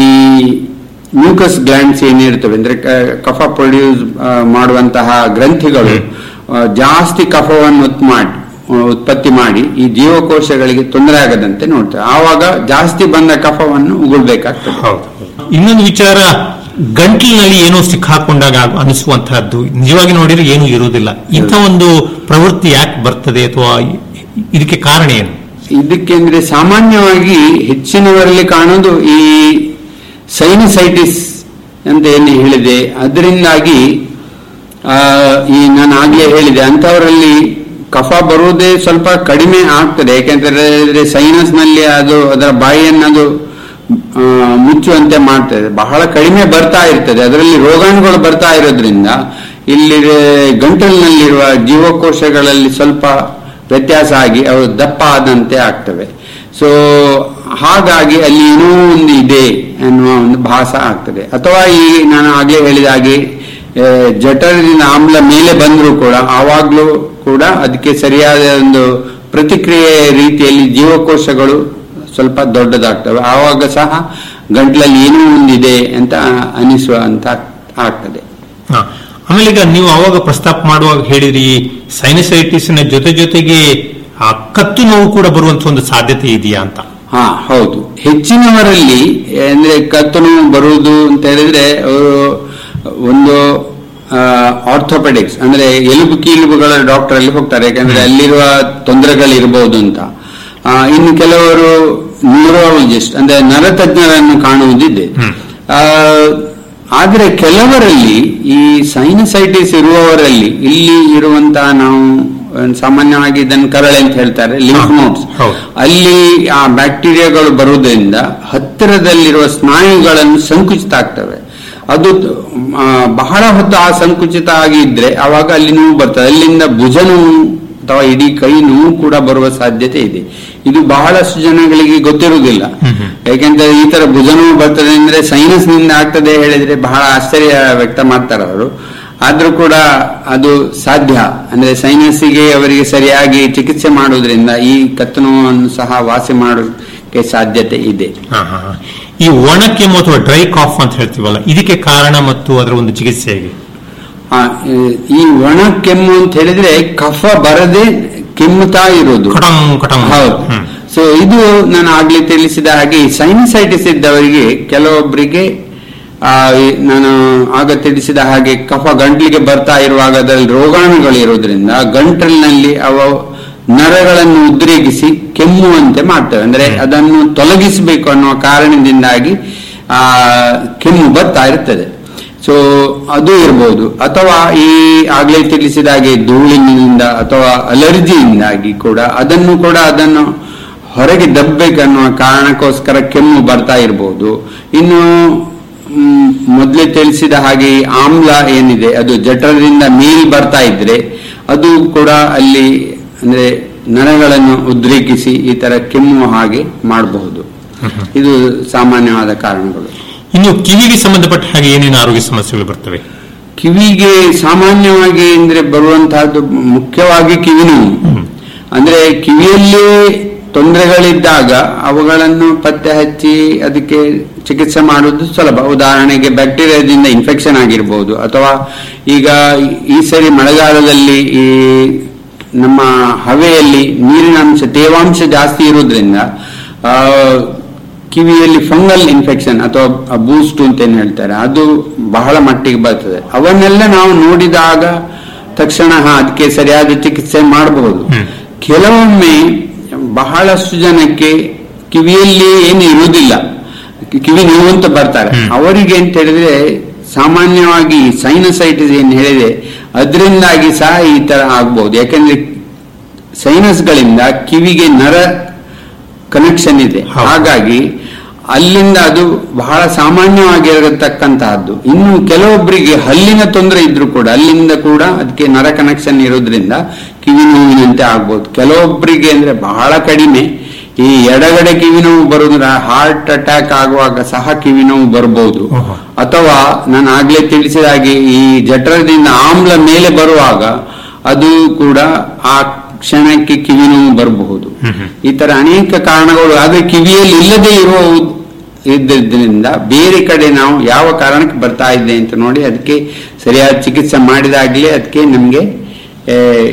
ಮ್ಯೂಕಸ್ ಗ್ಲ್ಯಾಂಡ್ಸ್ ಏನಿರ್ತವೆ ಅಂದ್ರೆ ಕ- ಕಫ ಪ್ರೊಡ್ಯೂಸ್ ಮಾಡುವಂತಹ ಗ್ರಂಥಿಗಳು ಆ, ಜಾಸ್ತಿ ಕಫವನ್ನು ಉತ್ ಮಾಡಿ ಉತ್ಪತ್ತಿ ಮಾಡಿ ಈ ಜೀವಕೋಶಗಳಿಗೆ ತೊಂದರೆ ಆಗದಂತೆ ನೋಡ್ತೇವೆ ಆವಾಗ ಜಾಸ್ತಿ ಬಂದ ಕಫವನ್ನು ಉಗುಳ್ಬೇಕಾಗ್ತದೆ ಹೌದು ಇನ್ನೊಂದು ವಿಚಾರ ಗಂಟ್ಲಿನಲ್ಲಿ ಏನೋ ಸಿಕ್ಕಾಕೊಂಡಾಗ ಆಗ- ಅನಿಸುವಂತಹದ್ದು ನಿಜವಾಗಿ ನೋಡಿದ್ರೆ ಏನೂ ಇರುವುದಿಲ್ಲ ಇಂಥ ಒಂದು ಪ್ರವೃತ್ತಿ ಯಾಕೆ ಬರ್ತದೆ ಅಥವಾ ಇದಕ್ಕೆ ಕಾರಣ ಏನು ಇದಕ್ಕೆ ಅಂದ್ರೆ ಸಾಮಾನ್ಯವಾಗಿ ಹೆಚ್ಚಿನವರಲ್ಲಿ ಕಾಣೋದು ಈ ಸೈನಸೈಟಿಸ್ ಅಂತ ಏನು ಹೇಳಿದೆ ಅದರಿಂದಾಗಿ ಆ, ಈ ನಾನು ಆಗ್ಲೇ ಹೇಳಿದೆ ಅಂತವರಲ್ಲಿ ಕಫ ಬರುವುದೇ ಸ್ವಲ್ಪ ಕಡಿಮೆ ಆಗ್ತದೆ ಯಾಕೆಂದ್ರೆ ಸೈನಸ್ ನಲ್ಲಿ ಅದು ಅದರ ಬಾಯಿಯನ್ನು ಅದು ಆ, ಮುಚ್ಚುವಂತೆ ಮಾಡ್ತದೆ ಬಹಳ ಕಡಿಮೆ ಬರ್ತಾ ಇರ್ತದೆ ಅದರಲ್ಲಿ ರೋಗಾಣುಗಳು ಬರ್ತಾ ಇರೋದ್ರಿಂದ ಇಲ್ಲಿ ಗಂಟಲಿನಲ್ಲಿರುವ ಜೀವಕೋಶಗಳಲ್ಲಿ ಸ್ವಲ್ಪ ವ್ಯತ್ಯಾಸ ಆಗಿ ಅವು ದಪ್ಪ ಆದಂತೆ ಆಗ್ತವೆ ಸೊ ಹಾಗಾಗಿ ಅಲ್ಲಿ ಏನೋ ಒಂದು ಇದೆ ಅನ್ನುವ ಒಂದು ಭಾಸ ಆಗ್ತದೆ ಅಥವಾ ಈ ನಾನು ಆಗ್ಲೇ ಹೇಳಿದ ಹಾಗೆ ಆ, ಜಠರದಿಂದ ಆಮ್ಲ ಮೇಲೆ ಬಂದರೂ ಕೂಡ ಆವಾಗ್ಲೂ ಕೂಡ ಅದಕ್ಕೆ ಸರಿಯಾದ ಒಂದು ಪ್ರತಿಕ್ರಿಯೆ ರೀತಿಯಲ್ಲಿ ಜೀವಕೋಶಗಳು ಸ್ವಲ್ಪ ದೊಡ್ಡದಾಗ್ತವೆ ಆವಾಗ ಸಹ ಗಂಟ್ಲಲ್ಲಿ ಏನೋ ಒಂದಿದೆ ಅಂತ ಅನಿಸುವ ಅಂತ ಆಗ್ತದೆ ಹ. ಆಮೇಲೆ ಈಗ ನೀವು ಅವಾಗ ಪ್ರಸ್ತಾಪ ಮಾಡುವಾಗ ಹೇಳಿದ್ರಿ ಸೈನಸೈಟಿಸ್ ನ ಜೊತೆ ಜೊತೆಗೆ ಆ ಕತ್ತು ನೋವು ಕೂಡ ಬರುವಂತ ಒಂದು ಸಾಧ್ಯತೆ ಇದೆಯಾ ಅಂತ ಹಾ ಹೌದು ಹೆಚ್ಚಿನವರಲ್ಲಿ ಅಂದ್ರೆ ಕತ್ತು ನೋವು ಬರುವುದು ಅಂತ ಹೇಳಿದ್ರೆ ಅವರು ಒಂದು ಆರ್ಥೋಪೆಡಿಕ್ಸ್ ಅಂದ್ರೆ ಎಲುಬು ಕೀಲುಬುಗಳ ಡಾಕ್ಟರ್ ಅಲ್ಲಿ ಹೋಗ್ತಾರೆ ಯಾಕಂದ್ರೆ ಅಲ್ಲಿರುವ ತೊಂದರೆಗಳಿರಬಹುದು ಅಂತ ಆ, ಇನ್ನು ಕೆಲವರು ನ್ಯೂರಾಲಜಿಸ್ಟ್ ಅಂದ್ರೆ ನರತಜ್ಞರನ್ನು ಕಾಣುವುದಿದೆ ಆ, ಆದ್ರೆ ಕೆಲವರಲ್ಲಿ ಈ ಸೈನಸೈಟಿಸ್ ಇರುವವರಲ್ಲಿ ಇಲ್ಲಿ ಇರುವಂತಹ ನಾವು ಆ, ಸಾಮಾನ್ಯವಾಗಿ ಇದನ್ನು ಕರಳೆ ಅಂತ ಹೇಳ್ತಾರೆ ಲಿಂಫ್ ನೋಟ್ಸ್ ಹೌದು. ಅಲ್ಲಿ ಆ ಬ್ಯಾಕ್ಟೀರಿಯಾಗಳು ಬರುವುದರಿಂದ ಹತ್ತಿರದಲ್ಲಿರುವ ಸ್ನಾಯುಗಳನ್ನು ಸಂಕುಚಿತ ಆಗ್ತವೆ ಅದು ಆ, ಬಹಳ ಹೊತ್ತು ಆ ಸಂಕುಚಿತ ಆಗಿದ್ರೆ ಆವಾಗ ಅಲ್ಲಿ ನೋವು ಬರ್ತದೆ ಅಲ್ಲಿಂದ ಭುಜ ನೋವು ಅಥವಾ ಇಡೀ ಕೈ ನೋವು ಕೂಡ ಬರುವ ಸಾಧ್ಯತೆ ಇದೆ ಇದು ಬಹಳಷ್ಟು ಜನಗಳಿಗೆ ಗೊತ್ತಿರುವುದಿಲ್ಲ ಯಾಕೆಂದ್ರೆ ಈ ತರ ಭುಜ ನೋವು ಬರ್ತದೆ ಅಂದ್ರೆ ಸೈನಸ್ ನಿಂದ ಆಗ್ತದೆ ಹೇಳಿದ್ರೆ ಬಹಳ ಆಶ್ಚರ್ಯ ವ್ಯಕ್ತ ಮಾಡ್ತಾರೆ ಅವರು ಆದ್ರೂ ಕೂಡ ಅದು ಸಾಧ್ಯ ಅಂದ್ರೆ ಸೈನಸ್ಸಿಗೆ ಅವರಿಗೆ ಸರಿಯಾಗಿ ಚಿಕಿತ್ಸೆ ಮಾಡುವುದರಿಂದ ಈ ಕತ್ತು ನೋವನ್ನು ಸಹ ವಾಸಿ ಮಾಡೋಕೆ ಸಾಧ್ಯತೆ ಇದೆ ಹ, ಹ, ಹ. ಈ ಒಣ ಕೆಮ್ಮು ಅಥವಾ ಡ್ರೈ ಕಾಫ್ ಅಂತ ಹೇಳ್ತೀವಲ್ಲ ಇದಕ್ಕೆ ಕಾರಣ ಮತ್ತು ಅದರ ಒಂದು ಚಿಕಿತ್ಸೆ ಹೇಗೆ ಆ, ಈ ಒಣ ಕೆಮ್ಮು ಅಂತ ಹೇಳಿದ್ರೆ ಕಫ ಬರದೆ ಕೆಮ್ಮುತ್ತಾ ಇರೋದು ಕಟಂಗ್ ಕಟಂಗ್ ಹೌದು ಹ್ಮ್. ಸೊ ಇದು ನಾನು ಆಗ್ಲೇ ತಿಳಿಸಿದ ಹಾಗೆ ಈ ಸೈನಸೈಟಿಸ್ ಇದ್ದವರಿಗೆ ಕೆಲವೊಬ್ಬರಿಗೆ ಆ, ಈ ನಾನು ಆಗ ತಿಳಿಸಿದ ಹಾಗೆ ಕಫ ಗಂಟ್ಲಿಗೆ ಬರ್ತಾ ಇರುವಾಗ ಅದರಲ್ಲಿ ರೋಗಾಣುಗಳು ಇರೋದ್ರಿಂದ ಗಂಟಲಿನಲ್ಲಿ ಅವ ನರಗಳನ್ನು ಉದ್ರೇಕಿಸಿ ಕೆಮ್ಮುವಂತೆ ಮಾಡ್ತವೆ ಅಂದ್ರೆ ಅದನ್ನು ತೊಲಗಿಸಬೇಕು ಅನ್ನುವ ಕಾರಣದಿಂದಾಗಿ ಆ ಕೆಮ್ಮು ಬರ್ತಾ ಇರ್ತದೆ ಸೊ ಅದು ಇರಬಹುದು ಅಥವಾ ಈ ಆಗ್ಲೇ ತಿಳಿಸಿದ ಹಾಗೆ ಧೂಳಿನಿಂದ ಅಥವಾ ಅಲರ್ಜಿಯಿಂದಾಗಿ ಕೂಡ ಅದನ್ನು ಕೂಡ ಅದನ್ನು ಹೊರಗೆ ದಬ್ಬೇಕನ್ನುವ ಕಾರಣಕ್ಕೋಸ್ಕರ ಕೆಮ್ಮು ಬರ್ತಾ ಇರಬಹುದು ಇನ್ನು ಮ್, ಮೊದಲೇ ತಿಳಿಸಿದ ಹಾಗೆ ಈ ಆಮ್ಲ ಏನಿದೆ ಅದು ಜಠರದಿಂದ ಮೇಲ್ ಬರ್ತಾ ಇದ್ರೆ ಅದು ಕೂಡ ಅಲ್ಲಿ ಅಂದ್ರೆ ನರಗಳನ್ನು ಉದ್ರೇಕಿಸಿ ಈ ತರ ಕೆಮ್ಮುವ ಹಾಗೆ ಮಾಡಬಹುದು ಇದು ಸಾಮಾನ್ಯವಾದ ಕಾರಣಗಳು ಇನ್ನು ಕಿವಿಗೆ ಸಂಬಂಧಪಟ್ಟ ಹಾಗೆ ಏನೇನು ಆರೋಗ್ಯ ಸಮಸ್ಯೆಗಳು ಬರ್ತವೆ ಕಿವಿಗೆ ಸಾಮಾನ್ಯವಾಗಿ ಅಂದ್ರೆ ಬರುವಂತಹದ್ದು ಮುಖ್ಯವಾಗಿ ಕಿವಿ ನೋವು ಅಂದ್ರೆ ಕಿವಿಯಲ್ಲಿ ತೊಂದರೆಗಳಿದ್ದಾಗ ಅವುಗಳನ್ನು ಪತ್ತೆ ಹಚ್ಚಿ ಅದಕ್ಕೆ ಚಿಕಿತ್ಸೆ ಮಾಡುವುದು ಸುಲಭ ಉದಾಹರಣೆಗೆ ಬ್ಯಾಕ್ಟೀರಿಯಾದಿಂದ ಇನ್ಫೆಕ್ಷನ್ ಆಗಿರ್ಬೋದು ಅಥವಾ ಈಗ ಈ ಸರಿ ಮಳೆಗಾಲದಲ್ಲಿ ಈ ನಮ್ಮ ಹವೆಯಲ್ಲಿ ನೀರಿನ ಅಂಶ ತೇವಾಂಶ ಜಾಸ್ತಿ ಇರುವುದರಿಂದ ಆ, ಕಿವಿಯಲ್ಲಿ ಫಂಗಲ್ ಇನ್ಫೆಕ್ಷನ್ ಅಥವಾ ಬೂಸ್ಟ್ ಅಂತ ಏನ್ ಹೇಳ್ತಾರೆ ಅದು ಬಹಳ ಮಟ್ಟಿಗೆ ಬರ್ತದೆ ಅವನ್ನೆಲ್ಲ ನಾವು ನೋಡಿದಾಗ ತಕ್ಷಣ ಹಾ ಅದಕ್ಕೆ ಸರಿಯಾದ ಚಿಕಿತ್ಸೆ ಮಾಡಬಹುದು ಕೆಲವೊಮ್ಮೆ ಬಹಳಷ್ಟು ಜನಕ್ಕೆ ಕಿವಿಯಲ್ಲಿ ಏನು ಇರುವುದಿಲ್ಲ ಕಿವಿ ನೋವು ಅಂತ ಬರ್ತಾರೆ ಅವರಿಗೆ ಅಂತ ಹೇಳಿದ್ರೆ ಸಾಮಾನ್ಯವಾಗಿ ಸೈನಸೈಟಿಸ್ ಏನ್ ಹೇಳಿದೆ ಅದರಿಂದಾಗಿ ಸಹ ಈ ತರ ಆಗ್ಬಹುದು ಯಾಕಂದ್ರೆ ಸೈನಸ್ಗಳಿಂದ ಕಿವಿಗೆ ನರ ಕನೆಕ್ಷನ್ ಇದೆ ಹೌದು. ಹಾಗಾಗಿ ಅಲ್ಲಿಂದ ಅದು ಬಹಳ ಸಾಮಾನ್ಯವಾಗಿರತಕ್ಕಂತಹದ್ದು ಇನ್ನು ಕೆಲವೊಬ್ಬರಿಗೆ ಹಲ್ಲಿನ ತೊಂದರೆ ಇದ್ರೂ ಕೂಡ ಅಲ್ಲಿಂದ ಕೂಡ ಅದಕ್ಕೆ ನರ ಕನೆಕ್ಷನ್ ಇರೋದ್ರಿಂದ ಕಿವಿ ನೋವಿನಂತೆ ಆಗ್ಬೋದು ಕೆಲವೊಬ್ಬರಿಗೆ ಅಂದ್ರೆ ಬಹಳ ಕಡಿಮೆ ಈ ಎಡಗಡೆ ಕಿವಿ ನೋವು ಬರೋದ್ರ ಹಾರ್ಟ್ ಅಟ್ಯಾಕ್ ಆಗುವಾಗ ಸಹ ಕಿವಿ ನೋವು ಬರಬಹುದು ಓಹೋ. ಅಥವಾ ನಾನು ಆಗ್ಲೇ ತಿಳಿಸಿದ ಹಾಗೆ ಈ ಜಠರದಿಂದ ಆಮ್ಲ ಮೇಲೆ ಬರುವಾಗ ಅದು ಕೂಡ ಆ ಕ್ಷಣಕ್ಕೆ ಕಿವಿ ನೋವು ಬರಬಹುದು ಈ ತರ ಅನೇಕ ಕಾರಣಗಳು ಆದ್ರೆ ಕಿವಿಯಲ್ಲಿ ಇಲ್ಲದೆ ಇರುವ ಇದ್ದರಿಂದ ಬೇರೆ ಕಡೆ ನಾವು ಯಾವ ಕಾರಣಕ್ಕೆ ಬರ್ತಾ ಇದೆ ಅಂತ ನೋಡಿ ಅದಕ್ಕೆ ಸರಿಯಾದ ಚಿಕಿತ್ಸೆ ಮಾಡಿದಾಗ್ಲೇ ಅದಕ್ಕೆ ನಮ್ಗೆ ಆ,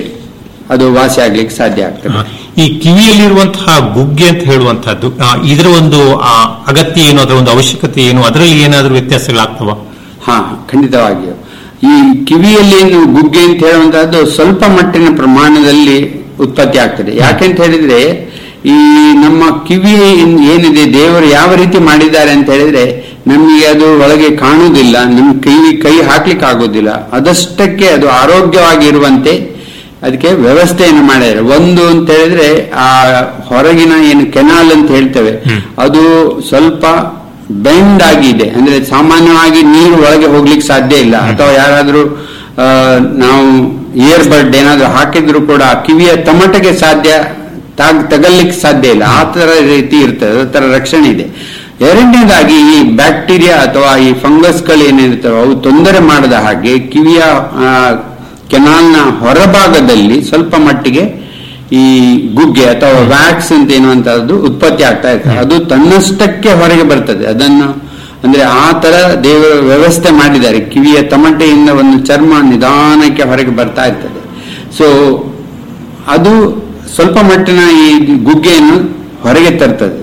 ಅದು ವಾಸಿ ಆಗ್ಲಿಕ್ಕೆ ಸಾಧ್ಯ ಆಗ್ತದೆ ಆ, ಈ ಕಿವಿಯಲ್ಲಿರುವಂತಹ ಗುಗ್ಗೆ ಅಂತ ಹೇಳುವಂತಹದ್ದು ಆ, ಇದರ ಒಂದು ಆ, ಅಗತ್ಯ ಏನು ಅದರ ಒಂದು ಅವಶ್ಯಕತೆ ಏನು ಅದರಲ್ಲಿ ಏನಾದರೂ ವ್ಯತ್ಯಾಸಗಳಾಗ್ತವ ಹಾ ಖಂಡಿತವಾಗಿಯೂ ಈ ಕಿವಿಯಲ್ಲಿ ಏನು ಗುಗ್ಗೆ ಅಂತ ಹೇಳುವಂತಹದ್ದು ಸ್ವಲ್ಪ ಮಟ್ಟಿನ ಪ್ರಮಾಣದಲ್ಲಿ ಉತ್ಪತ್ತಿ ಆಗ್ತದೆ ಯಾಕೆಂತ ಹೇಳಿದ್ರೆ ಈ ನಮ್ಮ ಕಿವಿ ಏನ್- ಏನಿದೆ ದೇವರು ಯಾವ ರೀತಿ ಮಾಡಿದ್ದಾರೆ ಅಂತ ಹೇಳಿದ್ರೆ ನಮಗೆ ಅದು ಒಳಗೆ ಕಾಣುವುದಿಲ್ಲ ನಮ್ಮ ಕಿವಿ ಕೈ ಹಾಕ್ಲಿಕ್ಕೆ ಆಗೋದಿಲ್ಲ ಅದಷ್ಟಕ್ಕೆ ಅದು ಆರೋಗ್ಯವಾಗಿರುವಂತೆ ಅದಕ್ಕೆ ವ್ಯವಸ್ಥೆಯನ್ನು ಮಾಡಿದ್ದಾರೆ ಒಂದು ಅಂತ ಹೇಳಿದ್ರೆ ಆ ಹೊರಗಿನ ಏನು ಕೆನಾಲ್ ಅಂತ ಹೇಳ್ತೇವೆ ಅದು ಸ್ವಲ್ಪ ಬೆಂಡ್ ಆಗಿದೆ ಅಂದ್ರೆ ಸಾಮಾನ್ಯವಾಗಿ ನೀರು ಒಳಗೆ ಹೋಗ್ಲಿಕ್ಕೆ ಸಾಧ್ಯ ಇಲ್ಲ ಅಥವಾ ಯಾರಾದ್ರೂ ಆ, ನಾವು ಇಯರ್ ಬಡ್ ಏನಾದ್ರೂ ಹಾಕಿದ್ರು ಕೂಡ ಆ ಕಿವಿಯ ತಮಟೆಗೆ ಸಾಧ್ಯ ತಾಗ್ ತಗಲಿಕ್ಕೆ ಸಾಧ್ಯ ಇಲ್ಲ ಆ ತರ ರೀತಿ ಇರ್ತದೆ ಆ ತರ ರಕ್ಷಣೆ ಇದೆ ಎರಡನೇದಾಗಿ ಈ ಬ್ಯಾಕ್ಟೀರಿಯಾ ಅಥವಾ ಈ ಫಂಗಸ್ಗಳು ಏನಿರ್ತವೆ ಅವು ತೊಂದರೆ ಮಾಡದ ಹಾಗೆ ಕಿವಿಯ ಆ, ಕೆನಾಲ್ನ ಹೊರಭಾಗದಲ್ಲಿ ಸ್ವಲ್ಪ ಮಟ್ಟಿಗೆ ಈ ಗುಗ್ಗೆ ಅಥವಾ ವ್ಯಾಕ್ಸ್ ಅಂತ ಎನ್ನುವಂತಹದ್ದು ಉತ್ಪತ್ತಿ ಆಗ್ತಾ ಇರ್ತದೆ ಅದು ತನ್ನಷ್ಟಕ್ಕೆ ಹೊರಗೆ ಬರ್ತದೆ ಅದನ್ನು ಅಂದ್ರೆ ಆ ತರ ದೇವರು ವ್ಯವಸ್ಥೆ ಮಾಡಿದ್ದಾರೆ ಕಿವಿಯ ತಮಟೆಯಿಂದ ಒಂದು ಚರ್ಮ ನಿಧಾನಕ್ಕೆ ಹೊರಗೆ ಬರ್ತಾ ಇರ್ತದೆ ಸೊ ಅದು ಸ್ವಲ್ಪ ಮಟ್ಟಿನ ಈ ಗುಗ್ಗೆಯನ್ನು ಹೊರಗೆ ತರ್ತದೆ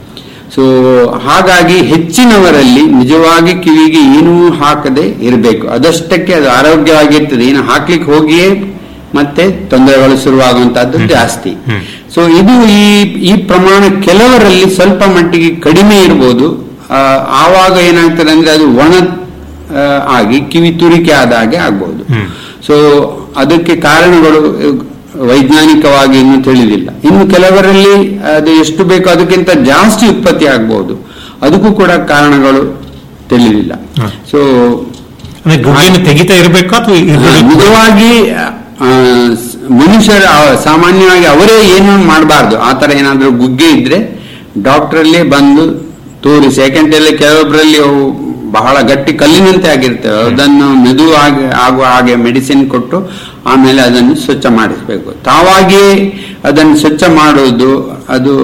ಸೊ ಹಾಗಾಗಿ ಹೆಚ್ಚಿನವರಲ್ಲಿ ನಿಜವಾಗಿ ಕಿವಿಗೆ ಏನೂ ಹಾಕದೆ ಇರಬೇಕು ಅದಷ್ಟಕ್ಕೆ ಅದು ಆರೋಗ್ಯವಾಗಿರ್ತದೆ ಏನು ಹಾಕ್ಲಿಕ್ಕೆ ಹೋಗಿಯೇ ಮತ್ತೆ ತೊಂದರೆಗಳು ಶುರುವಾಗುವಂತಹದ್ದು ಜಾಸ್ತಿ ಸೊ ಇದು ಈ ಈ ಪ್ರಮಾಣ ಕೆಲವರಲ್ಲಿ ಸ್ವಲ್ಪ ಮಟ್ಟಿಗೆ ಕಡಿಮೆ ಇರ್ಬೋದು ಆ, ಆವಾಗ ಏನಾಗ್ತದೆ ಅಂದ್ರೆ ಅದು ಒಣ ಆ, ಆಗಿ ಕಿವಿ ತುರಿಕೆ ಆದ ಹಾಗೆ ಆಗ್ಬಹುದು ಸೊ ಅದಕ್ಕೆ ಕಾರಣಗಳು ವೈಜ್ಞಾನಿಕವಾಗಿ ಇನ್ನೂ ತಿಳಿದಿಲ್ಲ ಇನ್ನು ಕೆಲವರಲ್ಲಿ ಅದು ಎಷ್ಟು ಬೇಕೋ ಅದಕ್ಕಿಂತ ಜಾಸ್ತಿ ಉತ್ಪತ್ತಿ ಆಗಬಹುದು ಅದಕ್ಕೂ ಕೂಡ ಕಾರಣಗಳು ತಿಳಿದಿಲ್ಲ ಹ. ಸೊ ಅಂದ್ರೆ ಗುಗ್ಗೆಯನ್ನು ತೆಗಿತಾ ಇರಬೇಕಾ ಅಥವಾ ಇರ್ಬೇಕು? ನಿಜವಾಗಿ ಆ, ಸ್- ಮನುಷ್ಯರ ಆ, ಸಾಮಾನ್ಯವಾಗಿ ಅವರೇ ಏನು ಮಾಡಬಾರ್ದು ಆ ತರ ಏನಾದ್ರೂ ಗುಗ್ಗೆ ಇದ್ರೆ ಡಾಕ್ಟರ್ಲ್ಲೇ ಬಂದು ತೋರಿಸಿ ಯಾಕೆಂತೇಳಿ ಕೆಲವೊಬ್ಬರಲ್ಲಿ ಅವು ಬಹಳ ಗಟ್ಟಿ ಕಲ್ಲಿನಂತೆ ಆಗಿರ್ತವೆ ಅದನ್ನು ಮೆದುವಾಗಿ ಆಗುವ ಹಾಗೆ ಮೆಡಿಸಿನ್ ಕೊಟ್ಟು ಆಮೇಲೆ ಅದನ್ನು ಸ್ವಚ್ಛ ಮಾಡಿಸಬೇಕು ತಾವಾಗಿಯೇ ಅದನ್ನು ಸ್ವಚ್ಛ ಮಾಡುವುದು ಅದು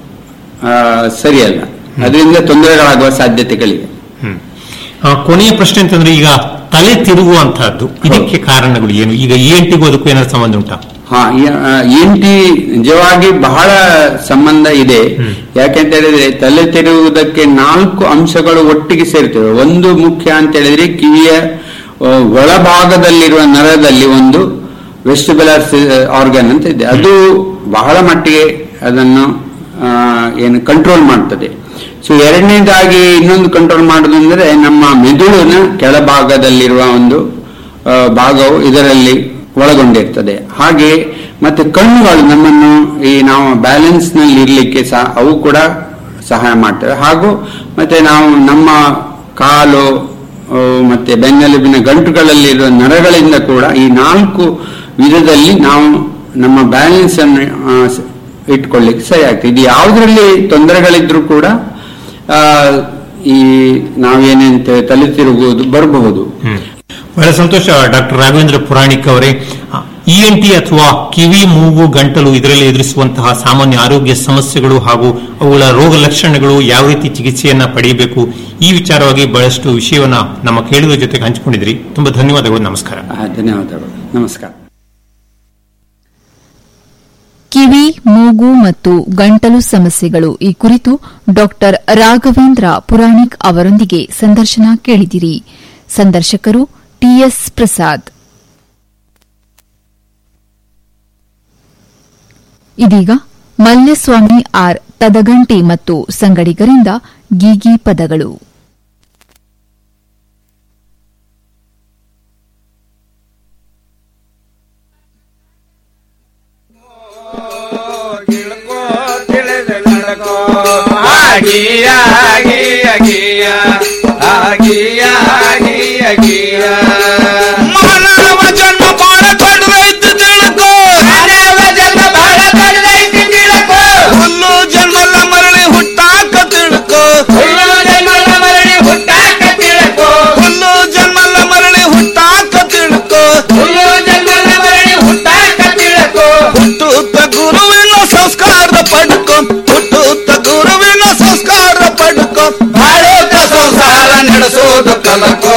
ಆ, ಸರಿಯಲ್ಲ ಅದರಿಂದ ತೊಂದರೆಗಳಾಗುವ ಸಾಧ್ಯತೆಗಳಿವೆ ಹ್ಮ್. ಆ, ಕೊನೆಯ ಪ್ರಶ್ನೆ ಅಂತಂದ್ರೆ ಈಗ ತಲೆ ತಿರುಗುವಂತಹದ್ದು ಇದಕ್ಕೆ ಕಾರಣಗಳು ಏನು ಈಗ ಇ ಎನ್ ಟಿಗೂ ಅದಕ್ಕೂ ಏನಾದ್ರು ಸಂಬಂಧ ಉಂಟಾ ಹಾ ಎನ್ ಟಿ ನಿಜವಾಗಿ ಬಹಳ ಸಂಬಂಧ ಇದೆ ಯಾಕೆಂತ ಹೇಳಿದ್ರೆ ತಲೆ ತಿರುಗುವುದಕ್ಕೆ ನಾಲ್ಕು ಅಂಶಗಳು ಒಟ್ಟಿಗೆ ಸೇರ್ತವೆ ಒಂದು ಮುಖ್ಯ ಅಂತ ಹೇಳಿದ್ರೆ ಕಿವಿಯ ಆ, ಒಳಭಾಗದಲ್ಲಿರುವ ನರದಲ್ಲಿ ಒಂದು ವೆಸ್ಟಿಬುಲರ್ ಆರ್ಗನ್ ಅಂತ ಇದೆ ಅದು ಬಹಳ ಮಟ್ಟಿಗೆ ಅದನ್ನು ಆ, ಏನು ಕಂಟ್ರೋಲ್ ಮಾಡ್ತದೆ ಸೊ ಎರಡನೇದಾಗಿ ಇನ್ನೊಂದು ಕಂಟ್ರೋಲ್ ಮಾಡೋದು ಅಂದ್ರೆ ನಮ್ಮ ಮೆದುಳಿನ ಕೆಳಭಾಗದಲ್ಲಿರುವ ಒಂದು ಆ, ಭಾಗವು ಇದರಲ್ಲಿ ಒಳಗೊಂಡಿರ್ತದೆ ಹಾಗೆ ಮತ್ತೆ ಕಣ್ಣುಗಳು ನಮ್ಮನ್ನು ಈ ನಾವು ಬ್ಯಾಲೆನ್ಸ್ ನಲ್ಲಿ ಇರ್ಲಿಕ್ಕೆ ಸಹ ಅವು ಕೂಡ ಸಹಾಯ ಮಾಡ್ತವೆ ಹಾಗೂ ಮತ್ತೆ ನಾವು ನಮ್ಮ ಕಾಲು ಆ, ಮತ್ತೆ ಬೆನ್ನೆಲುಬಿನ ಗಂಟುಗಳಲ್ಲಿರುವ ನರಗಳಿಂದ ಕೂಡ ಈ ನಾಲ್ಕು ವಿಧದಲ್ಲಿ ನಾವು ನಮ್ಮ ಬ್ಯಾಲೆನ್ಸ್ ಅನ್ನು ಆ, ಸ- ಇಟ್ಕೊಳ್ಳಿಕ್ಕೆ ಸರಿ ಆಗ್ತದೆ ಇದು ಯಾವುದರಲ್ಲಿ ತೊಂದರೆಗಳಿದ್ರೂ ಕೂಡ ಆ, ಈ ನಾವೇನಂತ ತಲೆ ತಿರುಗುವುದು ಬರಬಹುದು ಬಹಳ ಸಂತೋಷ ಡಾಕ್ಟರ್ ರಾಘವೇಂದ್ರ ಪುರಾಣಿಕ್ ಅವರೇ ಇ ಎನ್ ಟಿ ಅಥವಾ ಕಿವಿ ಮೂಗು ಗಂಟಲು ಇದರಲ್ಲಿ ಎದುರಿಸುವಂತಹ ಸಾಮಾನ್ಯ ಆರೋಗ್ಯ ಸಮಸ್ಯೆಗಳು ಹಾಗೂ ಅವುಗಳ ರೋಗ ಲಕ್ಷಣಗಳು ಯಾವ ರೀತಿ ಚಿಕಿತ್ಸೆಯನ್ನ ಪಡೆಯಬೇಕು ಈ ವಿಚಾರವಾಗಿ ಬಹಳಷ್ಟು ವಿಷಯವನ್ನ ನಮ್ಮ ಕೇಳುವ ಜೊತೆಗೆ ಹಂಚಿಕೊಂಡಿದ್ರಿ ತುಂಬಾ ಧನ್ಯವಾದಗಳು ನಮಸ್ಕಾರ ಆ, ಧನ್ಯವಾದಗಳು ನಮಸ್ಕಾರ ಕಿವಿ ಮೂಗು ಮತ್ತು ಗಂಟಲು ಸಮಸ್ಯೆಗಳು ಈ ಕುರಿತು ಡಾಕ್ಟರ್ ರಾಘವೇಂದ್ರ ಪುರಾಣಿಕ್ ಅವರೊಂದಿಗೆ ಸಂದರ್ಶನ ಕೇಳಿದಿರಿ ಸಂದರ್ಶಕರು ಟಿಎಸ್ ಪ್ರಸಾದ್ ಇದೀಗ ಮಲ್ಯಸ್ವಾಮಿ ಆರ್ ತದಗಂಟಿ ಮತ್ತು ಸಂಗಡಿಗರಿಂದ ಗೀಗಿ ಪದಗಳು ತಿಳ್ಕೋ ತಿಳಿದು ನಡ್ಕೋ ಆಗೀಯ ಆಗೀಯ ಗೀಯ ಆಗೀಯ ಆಗೀಯ ಗೀಯ ಮಾನವ ಜನ್ಮ ಬಾಳ ಕಡ್ದೈತಿ ತಿಳ್ಕೋ ಮಾನವ ಜನ್ಮ ಬಾಳ ಕಡ್ದೈತಿ ತಿಳ್ಕೋ ಹುಲ್ಲು ಜನ್ಮಲ್ಲ ಮರಳಿ ಹುಟ್ಟಾಕ ತಿಳ್ಕೋ ಹುಲ್ಲು ಜನ್ಮಲ್ಲ ಮರಳಿ ಹುಟ್ಟಾಕ ತಿಳ್ಕೋ ಹುಲ್ಲು ಜನ್ಮಲ್ಲ ಮರಳಿ ಹುಟ್ಟಾಕ ತಿಳ್ಕೋ ಹುಲ್ಲು ಜನ್ಮಲ್ಲ ಮರಳಿ ಹುಟ್ಟಾಕ ತಿಳ್ಕೋ ಹುಟ್ಟುತ್ತ ಗುರುವಿನ ಸಂಸ್ಕಾರ ಪಡ್ಕೊ ಹುಟ್ಟುತ್ತ ಗುರುವಿನ ಸಂಸ್ಕಾರ ಪಡ್ಕೊ ಬಾಳೋತ ಸಂಸಾರ ನಡೆಸೋದು ಕಲಕೋ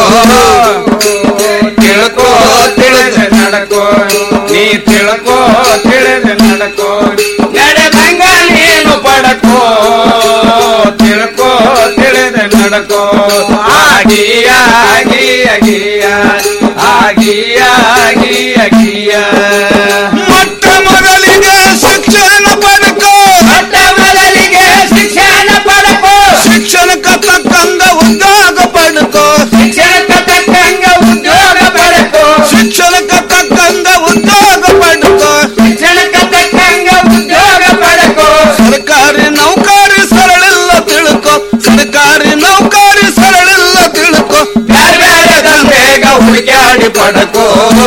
ತಿಳ್ಕೋ ತಿಳಿದು ನಡಕೋ ನೀ ತಿಳ್ಕೋ ತಿಳಿದು ನಡಕೋ ನಡೆದಂಗ ನೀನು ಪಡಕೋ ತಿಳ್ಕೋ ತಿಳಿದು ನಡಕೋ ಆಗೀಯ ಆಗೀಯ ಗೀಯ ಆಗೀಯ ಆಗೀಯ ಗೀಯ ಮೊಟ್ಟ ಮೊದಲಿಗೆ ಶಿಕ್ಷಣ ಪಡಕೋ ಮೊಟ್ಟ ಮೊದಲಿಗೆ ಶಿಕ್ಷಣ ಪಡಕೋ ಶಿಕ್ಷಣಕ್ಕೆ ತಕ್ಕಂಗ ಉದ್ಯೋಗ ಪಡ್ಕೋ ಶಿಕ್ಷಣಕ್ಕೆ ತಕ್ಕಂಗ ಉದ್ಯೋಗ ಪಡ್ಕೋ ಶಿಕ್ಷಣಕ್ಕೆ ತಕ್ಕಂಗ ಉದ್ಯೋಗ ಪಡ್ಕೋ ಶಿಕ್ಷಣಕ್ಕೆ ತಕ್ಕಂಗ ಉದ್ಯೋಗ ಪಡ್ಕೋ ಸರ್ಕಾರಿ ನೌಕರಿ ಸರಳಿಲ್ಲ ತಿಳ್ಕೊ ಸರ್ಕಾರಿ ನೌಕರಿ ಸರಳಿಲ್ಲ ತಿಳ್ಕೊ ಬ್ಯಾರೆ ಬ್ಯಾರೆ ದಂಧೆಗ ಹುಡುಕ್ಯಾಡಿ ಪಡ್ಕೋ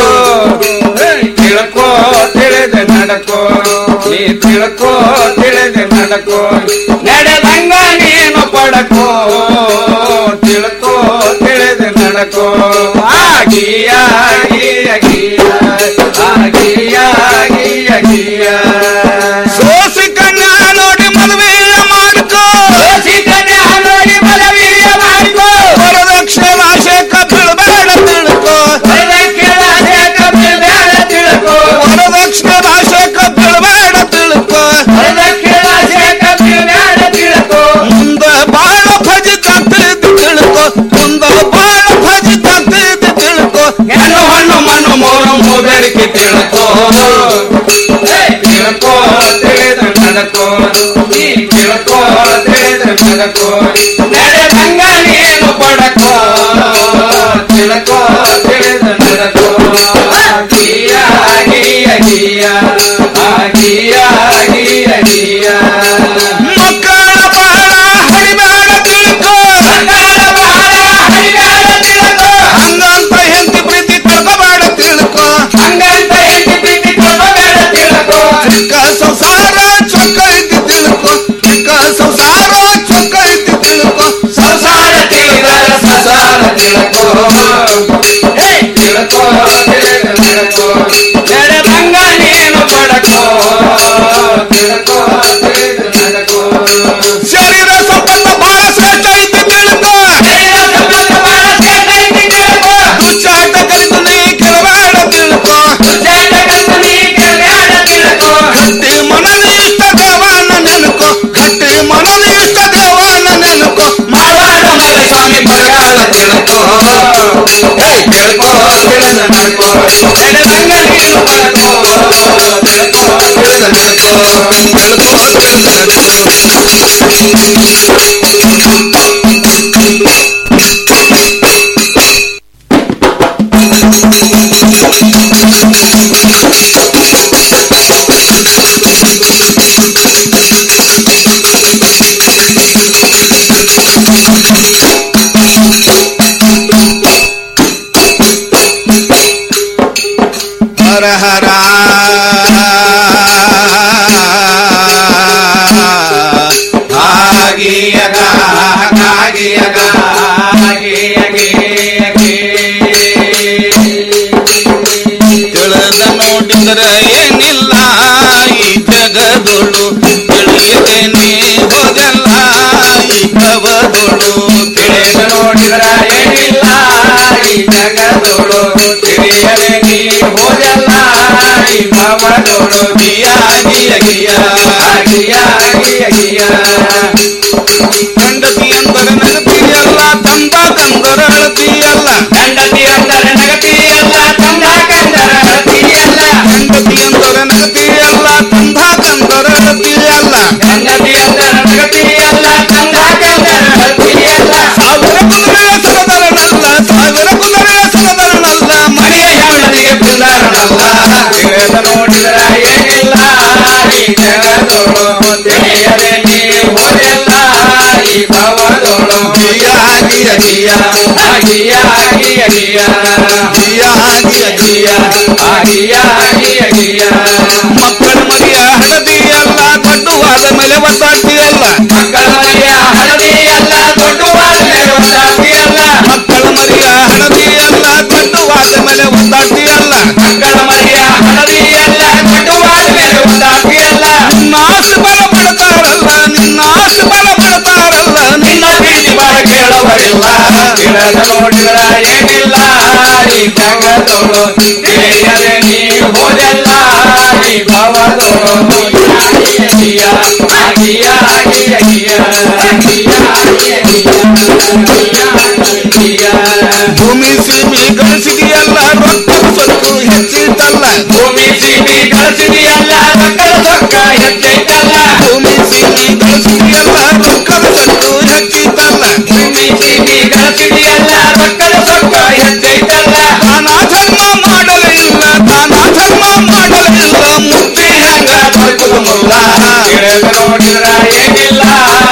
ತಿಳ್ಕೋ ತಿಳಿದು ನಡಕೋ ನೀ ತಿಳ್ಕೋ ತಿಳಿದು ನಡಕೋ ನಡೆದಂಗ ನೀನು ಪಡಕೋ ತಿಳ್ಕೋ ತಿಳಿದು ನಡಕೋ ಆಗೀಯ ಆಗೀಯ ಗೀಯ ಆಗೀಯ ಆಗೀಯ ಗೀಯ ಸೋಸಿ ಕನ್ಯಾ ನೋಡಿ ಮದುವೆಯ ಮಾಡ್ಕೋ ಸೋಸಿ ಕನ್ಯಾ ನೋಡಿ ಮದುವೆಯ ಮಾಡ್ಕೋ ವರದಕ್ಷಿಣೆ ಆಶೆಕ ಬೀಳ್ಬೇಡ ತಿಳ್ಕೋ ವರದಕ್ಷಿಣೆ ಆಶೆಕ ಬೀಳ್ಬೇಡ ತಿಳ್ಕೋ ವರದಕ್ಷಿಣೆ ಆಶೆಕ ಬೀಳ್ಬೇಡ ತಿಳ್ಕೋ ವರದಕ್ಷಿಣೆ ಆಶೆಕ ಬೀಳ್ಬೇಡ ತಿಳ್ಕೋ ಮುಂದ ಬಾಳ ಫಜಿತಾಗ್ತಿದ್ದು ತಿಳ್ಕೋ ಮುಂದ ಬಾಳ ಫಜಿತಾಗ್ತಿದ್ದು ತಿಳ್ಕೋ ಹೆಣ್ಣು ಹಣ್ಣು ಮಣ್ಣು ಮೋರು ಮೂದರಿಕೆ ತಿಳ್ಕೋ ತಿಳ್ಕೋ ತಿಳಿದು ನಡಕೋ ನೀ ತಿಳ್ಕೋ ತಿಳಿದು ನಡಕೋ ನಡೆದಂಗ ನೀನು ಪಡಕೋ ತಿಳ್ಕೋ ತಿಳಿದು ನಡಕೋ ಆಗೀಯ ಆಗೀಯ ಗೀಯ ಆಗೀಯ ಆಗೀಯ ಗೀಯ ಮಕ್ಕಳ ಬಾಳ ಹರಿಬೇಡ ತಿಳ್ಕೋ ಮಕ್ಕಳ ಬಾಳ ಹರಿಬೇಡ ತಿಳ್ಕೋ ಹಂಗಂತ ಹೆಂಡತಿ ಪ್ರೀತಿ ಕಳ್ಕೋಬೇಡ ತಿಳ್ಕೋ ಹಂಗಂತ ಹೆಂಡತಿ ಪ್ರೀತಿ ಕಳ್ಕೋಬೇಡ ತಿಳ್ಕೋ ಚಿಕ್ಕ ಸಂಸಾರ ಚೊಕ್ಕ ಐತಿ ತಿಳ್ಕೋ ಚಿಕ್ಕ ಸಂಸಾರ ಚೊಕ್ಕ ಐತಿ ತಿಳ್ಕೋ ಸಂಸಾರ ತಿಳಿದಾರ ಸಂಸಾರ ತಿಳ್ಕೋ ಹೇ, ತಿಳ್ಕೋ ತಿಳಿದು ನಡ್ಕೋ ನಡೆದಂಗ ನೀನು ಪಡಕೋ ತಿಳ್ಕೋ ತಿಳಿದು ನಡ್ಕೋ ಶರೀರ ಸಂಪತ್ತ ಬಹಳ ಶ್ರೇಷ್ಠ ಐತಿ ತಿಳ್ಕೋ ಶರೀರ ಸಂಪತ್ತ ಬಹಳ ಶ್ರೇಷ್ಠ ಐತಿ ತಿಳ್ಕೋ ದುಶ್ಚಾಟ ಕಲಿತು ನೀ ಕೆಳಬೇಡ ತಿಳ್ಕೋ ದುಶ್ಚಾಟ ಕಲಿತು ನೀ ಕೆಳಬೇಡ ತಿಳ್ಕೋ ಗಟ್ಟಿ ಮನದಿ ಇಷ್ಟ ದೇವನ ನೆನಕೋ ಗಟ್ಟಿ ಮನದಿ ಇಷ್ಟ ದೇವನ ನೆನಕೋ ಮಾವಾಡ ಮಲೆ ಸ್ವಾಮಿ ಬರಗಾಲ ತಿಳ್ಕೋ ಹೇ ತಿಳ್ಕೋ ತಿಳಿದ ನಡ್ಕೋ ನಡೆದಂಗ ನೀನು ಪಡಕೋ ತಿಳ್ಕೋ ತಿಳಿದ ನಡ್ಕೋ ತಿಳ್ಕೋ ತಿಳಿದ ಹರ ಹರ ಗಿಯ ಗಂಡತಿ ಅಂದರೆ ನಗತಿಯಲ್ಲ ತಂದ ಕಂದರ ಅಳತಿಯಲ್ಲ ಗಂಡತಿ ಅಂದರೆ ನಗತಿಯಲ್ಲ ತಂದ ಕಂದರ ಅಳತಿಯಲ್ಲ ಗಂಡತಿ ಅಂದರೆ ನಗತಿಯಲ್ಲ ತಂದ ಕಂದರ ಅಳತಿಯಲ್ಲ ಗಂಡತಿ ಅಂದರೆ ನಗತಿಯಲ್ಲ ತಂದ ಕಂದರ ಅಳತಿಯಲ್ಲ ಸಾವಿರ ಕುದುರೆಯ ಸರದರನಲ್ಲ ಸಾವಿರ ಕುದುರೆಯ ಸರದರನಲ್ಲ ಮನೆಯ ಹೆಣ್ಣನಿಗೆ ಪುನರನಲ್ಲ ತಿಳಿದ ನೋಡಿದರ ಏನಿಲ್ಲ ಈ ಜಗದೋಳು ತಿಳಿಯದೆ ನೀ ಹೋದೆಲ್ಲ ಈ ಭವದೋಳು ಗಿಯ ಗಿಯ ಗಿಯ ಆ ಗಿಯ ಗಿಯ ಗಿಯ ಗಿಯ ಗಿಯ ಗಿಯ ಆ ಗಿಯ ಗಿಯ ಗಿಯ ಮಕ್ಕಳ ಮರಿಯ ಹಳದಿಯಲ್ಲ ದೊಡ್ಡವಾದ ಮೇಲೆ ಒದ್ದಾಡ್ತಿಯಲ್ಲ ಮಕ್ಕಳ ಮರಿಯ ಹಳದಿಯಲ್ಲ ದೊಡ್ಡವಾದ ಮೇಲೆ ಒದ್ದಾಡ್ತಿಯಲ್ಲ ಮಕ್ಕಳ ಮರಿಯ ಹಳದಿಯಲ್ಲ ದೊಡ್ಡವಾದ ಮೇಲೆ ಒದ್ದಾಡ್ತಿಯಲ್ಲ ಮಕ್ಕಳ ಮರಿಯ ಹಳದಿಯಲ್ಲ ದೊಡ್ಡವಾದ ಮೇಲೆ ಒದ್ದಾಡ್ತಿಯಲ್ಲ ನಿನ್ನ ಆಸೆ ಬಲ ಪಡ್ತಾರಲ್ಲ ನಿನ್ನ ಆಸೆ ಬಲ ಪಡ್ತಾರಲ್ಲ ನಿನ್ನ ಪ್ರೀತಿ ಬಲ ಕೇಳವರಿಲ್ಲ ತಿಳಿದ ನೋಡಿದ್ರ ಏನಿಲ್ಲ ಈ ಜಗದೋಳು ತಿಳಿಯದೆ ನೀ ಹೋದೆಲ್ಲ ಈ ಭವದೋಳು ಗಿಯ ಗಿಯ ಗಿಯ ಗಿಯ ಗಿಯ ಭೂಮಿ ಸೀಮಿ ಗಳಿಸಿದೆಯಲ್ಲ ರೊಕ್ಕದ ಸೊಕ್ಕು ಹೆಚ್ಚಿತಲ್ಲ ಭೂಮಿ ಸೀಮಿ ಗಳಿಸಿದೆಯಲ್ಲ ರೊಕ್ಕದ ಸೊಕ್ಕ ಹೆಚ್ಚೈತಲ್ಲ ಭೂಮಿ ಸೀಮಿ ಗಳಿಸಿದೆಯಲ್ಲ ರೊಕ್ಕದ ಸೊಕ್ಕು ಹೆಚ್ಚಿತಲ್ಲ ಭೂಮಿ ಸೀಮಿ ಗಳಿಸಿದೆಯಲ್ಲ ರೊಕ್ಕದ ಸೊಕ್ಕ ಹೆಚ್ಚೈತಲ್ಲ ದಾನ ಧರ್ಮ ಮಾಡಲಿಲ್ಲ ದಾನ ಧರ್ಮ ಮಾಡಲಿಲ್ಲ ಮುಕ್ತಿ ಹಂಗ ಬದುಕುವುದಿಲ್ಲ ತಿಳಿದ ನೋಡಿದ್ರ ಏನಿಲ್ಲ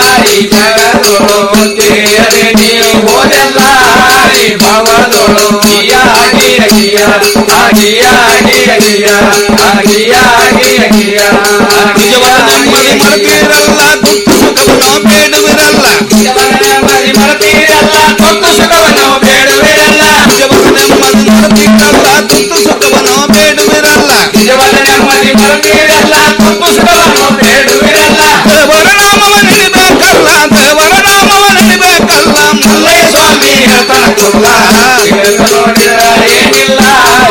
ಈ ಜಗದೋಳು ತಿಳಿಯದೆ ನೀ ಹೋದೆಲ್ಲ ಈ ಭವದೋಳು ಗಿಯ ಗಿಯ ಗಿಯ ಆ ಗಿಯ ಗಿಯ ಗಿಯ ಆ ಗಿಯ ಗಿಯ ಗಿಯ ನಿಜವಾದ ನೆಮ್ಮದಿ ಮರೆತಿರಲ್ಲ ದುಃಖ ಸುಖವನ್ನು ಬೇಡುವಿರಲ್ಲ ನಿಜವಾದ ನೆಮ್ಮದಿ ಮರೆತಿರಲ್ಲ ದುಃಖ ಸುಖವನ್ನು ಬೇಡುವಿರಲ್ಲ ನಿಜವಾದ ನೆಮ್ಮದಿ ಮರೆತಿರಲ್ಲ ದುಃಖ ಸುಖವನ್ನು ಬೇಡುವಿರಲ್ಲ ನಿಜವಾದ ನೆಮ್ಮದಿ ಮರೆತಿರಲ್ಲ ದುಃಖ ಸುಖವನ್ನು ಬೇಡುವಿರಲ್ಲ ದೇವರ ನಾಮವ ನೆನೆಬೇಕಲ್ಲ ದೇವರ ನಾಮವ ನೆನೆಬೇಕಲ್ಲ ಮಲ್ಲಯ್ಯ ಸ್ವಾಮಿ ಹೇಳ್ತಾನ ಕುಲ್ಲ ತಿಳಿದು ನೋಡಿದ್ರ ಏನಿಲ್ಲ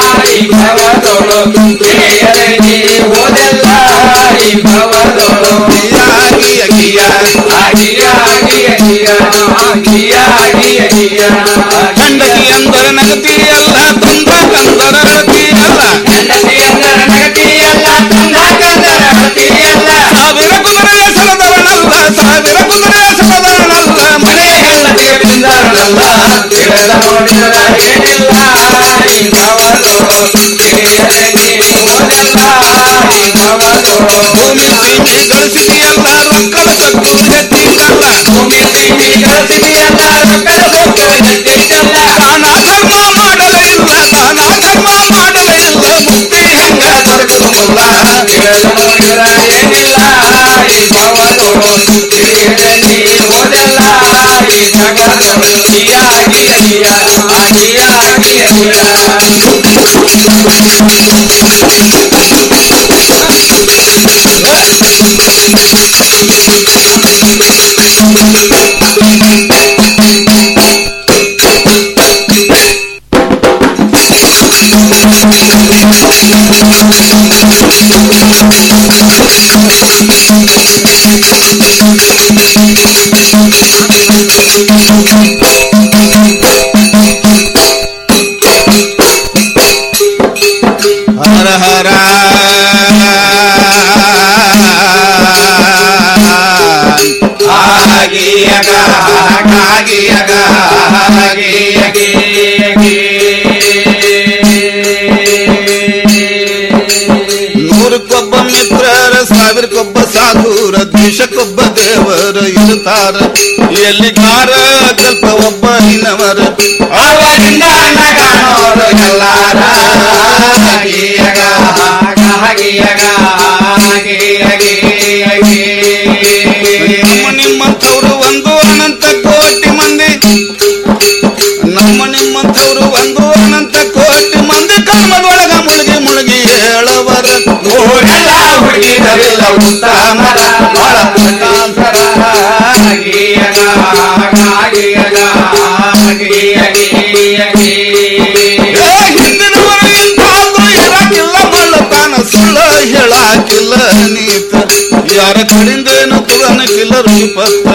ಈ ಭವದೋಳು ತಿಳಿಯದೆ ನೀ ಹೋದೆಲ್ಲ ಈ ಭವದೋಳು ಗಿಯ ಗಿಯ ಗಿಯ ಆ ಗಿಯ ಗಿಯ ಗಿಯ ಆ ಗಿಯ ಗಿಯ ಗಿಯ ಗಂಡತಿ ಅಂದರೆ ನಗತಿಯಲ್ಲ ತಂದ ಕಂದರ ಅಳತಿಯಲ್ಲ ಗಂಡತಿ ಅಂದರೆ ನಗತಿಯಲ್ಲ ತಂದ ಕಂದರ ಅಳತಿಯಲ್ಲ ಸಾವಿರ ಕುದುರೆಯ ಸರದರನಲ್ಲ ಸಾವಿರ ಕುದುರೆಯ ಸರದರನಲ್ಲ ಮನೆಯ ಹೆಣ್ಣತಿಗೆ ಬಿಂದರನಲ್ಲ ತಿಳಿದ ನೋಡಿದ ಏನಿಲ್ಲ ಈ ಭವದೋಳು ತಿಳಿಯದೆ ನೀ ಹೋದೆಲ್ಲ ಈ ಭವದೋಳು ಭೂಮಿ ಸೀಮಿ ಗಳಿಸಿದೆಯಲ್ಲ ರೊಕ್ಕದ ಸೊಕ್ಕು ಹೆಚ್ಚಿದಲ್ಲ ಭೂಮಿ ಸೀಮಿ ಗಳಿಸಿದೆಯಲ್ಲ ರೊಕ್ಕದ ಸೊಕ್ಕು ಹೆಚ್ಚಿದಲ್ಲ ದಾನ ಧರ್ಮ ಮಾಡಲೇ ಇಲ್ಲ ದಾನ ಧರ್ಮ ಮಾಡಲೇ ಇಲ್ಲ ಮುಕ್ತಿ ಹೆಂಗ ದೊರಕುವುದಿಲ್ಲ ತಿಳಿದ ನೋಡಿದ್ರ ಏನಿಲ್ಲ ಈ ಭವದೋಳು ತಿಳಿಯದೆ ನೀ ಹೋದೆಲ್ಲ ಈ ಜಗದೋಳು ಗಿಯ ಗಿಯ ಗಿಯ ಆ ಗಿಯ ಗಿಯ ಗಿಯ ಹರ ಹರ ಆಗಿಯಗ ಆಗಿಯಗ ನೂರಕ್ಕೊಬ್ಬ ಮಿತ್ರರ ಸಾವಿರಕ್ಕೊಬ್ಬ ಸಾಧುರ ದೇಶಕ್ಕೊಬ್ಬ ದೇವರ ಇರುತ್ತಾರ ಎಲ್ಲಿಗಾರ ಕಲ್ಪ ಒಬ್ಬ ಇನ್ನವರ ಅವರಿಂದ ಕಾಣೋರು ಎಲ್ಲಾರ ಆಗಿಯಗ ಆಗಿಯಗ ನಮ್ಮ ನಿಮ್ಮಂಥವ್ರು ಒಂದು ಅನಂತ ಕೋಟಿ ಮಂದಿ ನಮ್ಮ ನಿಮ್ಮಂಥವ್ರು ಒಂದು ಅನಂತ ಕೋಟಿ ಮಂದಿ ಕರ್ಮದೊಳಗ ಮುಳುಗಿ ಮುಳುಗಿ ಹೇಳವರ ಊರೆಲ್ಲ ಹುಡುಗಿದರಿಲ್ಲ ಉತ್ತಮರ ಬಹಳ ಪಟ್ಟಾಂತರ ಆಗಿಯಗ ಆಗಿಯಗ ಏ ಹಿಂದಿನವರು ಇಂಥದ್ದು ಹೇಳಕ್ಕಿಲ್ಲ ಮಳ್ಳತಾನ ಸುಳ್ಳ ಹೇಳಾಕಿಲ್ಲ ನೀತ ಯಾರ ಕಡಿಂದೇನು ತುಗನ ರೂಪತ್ತು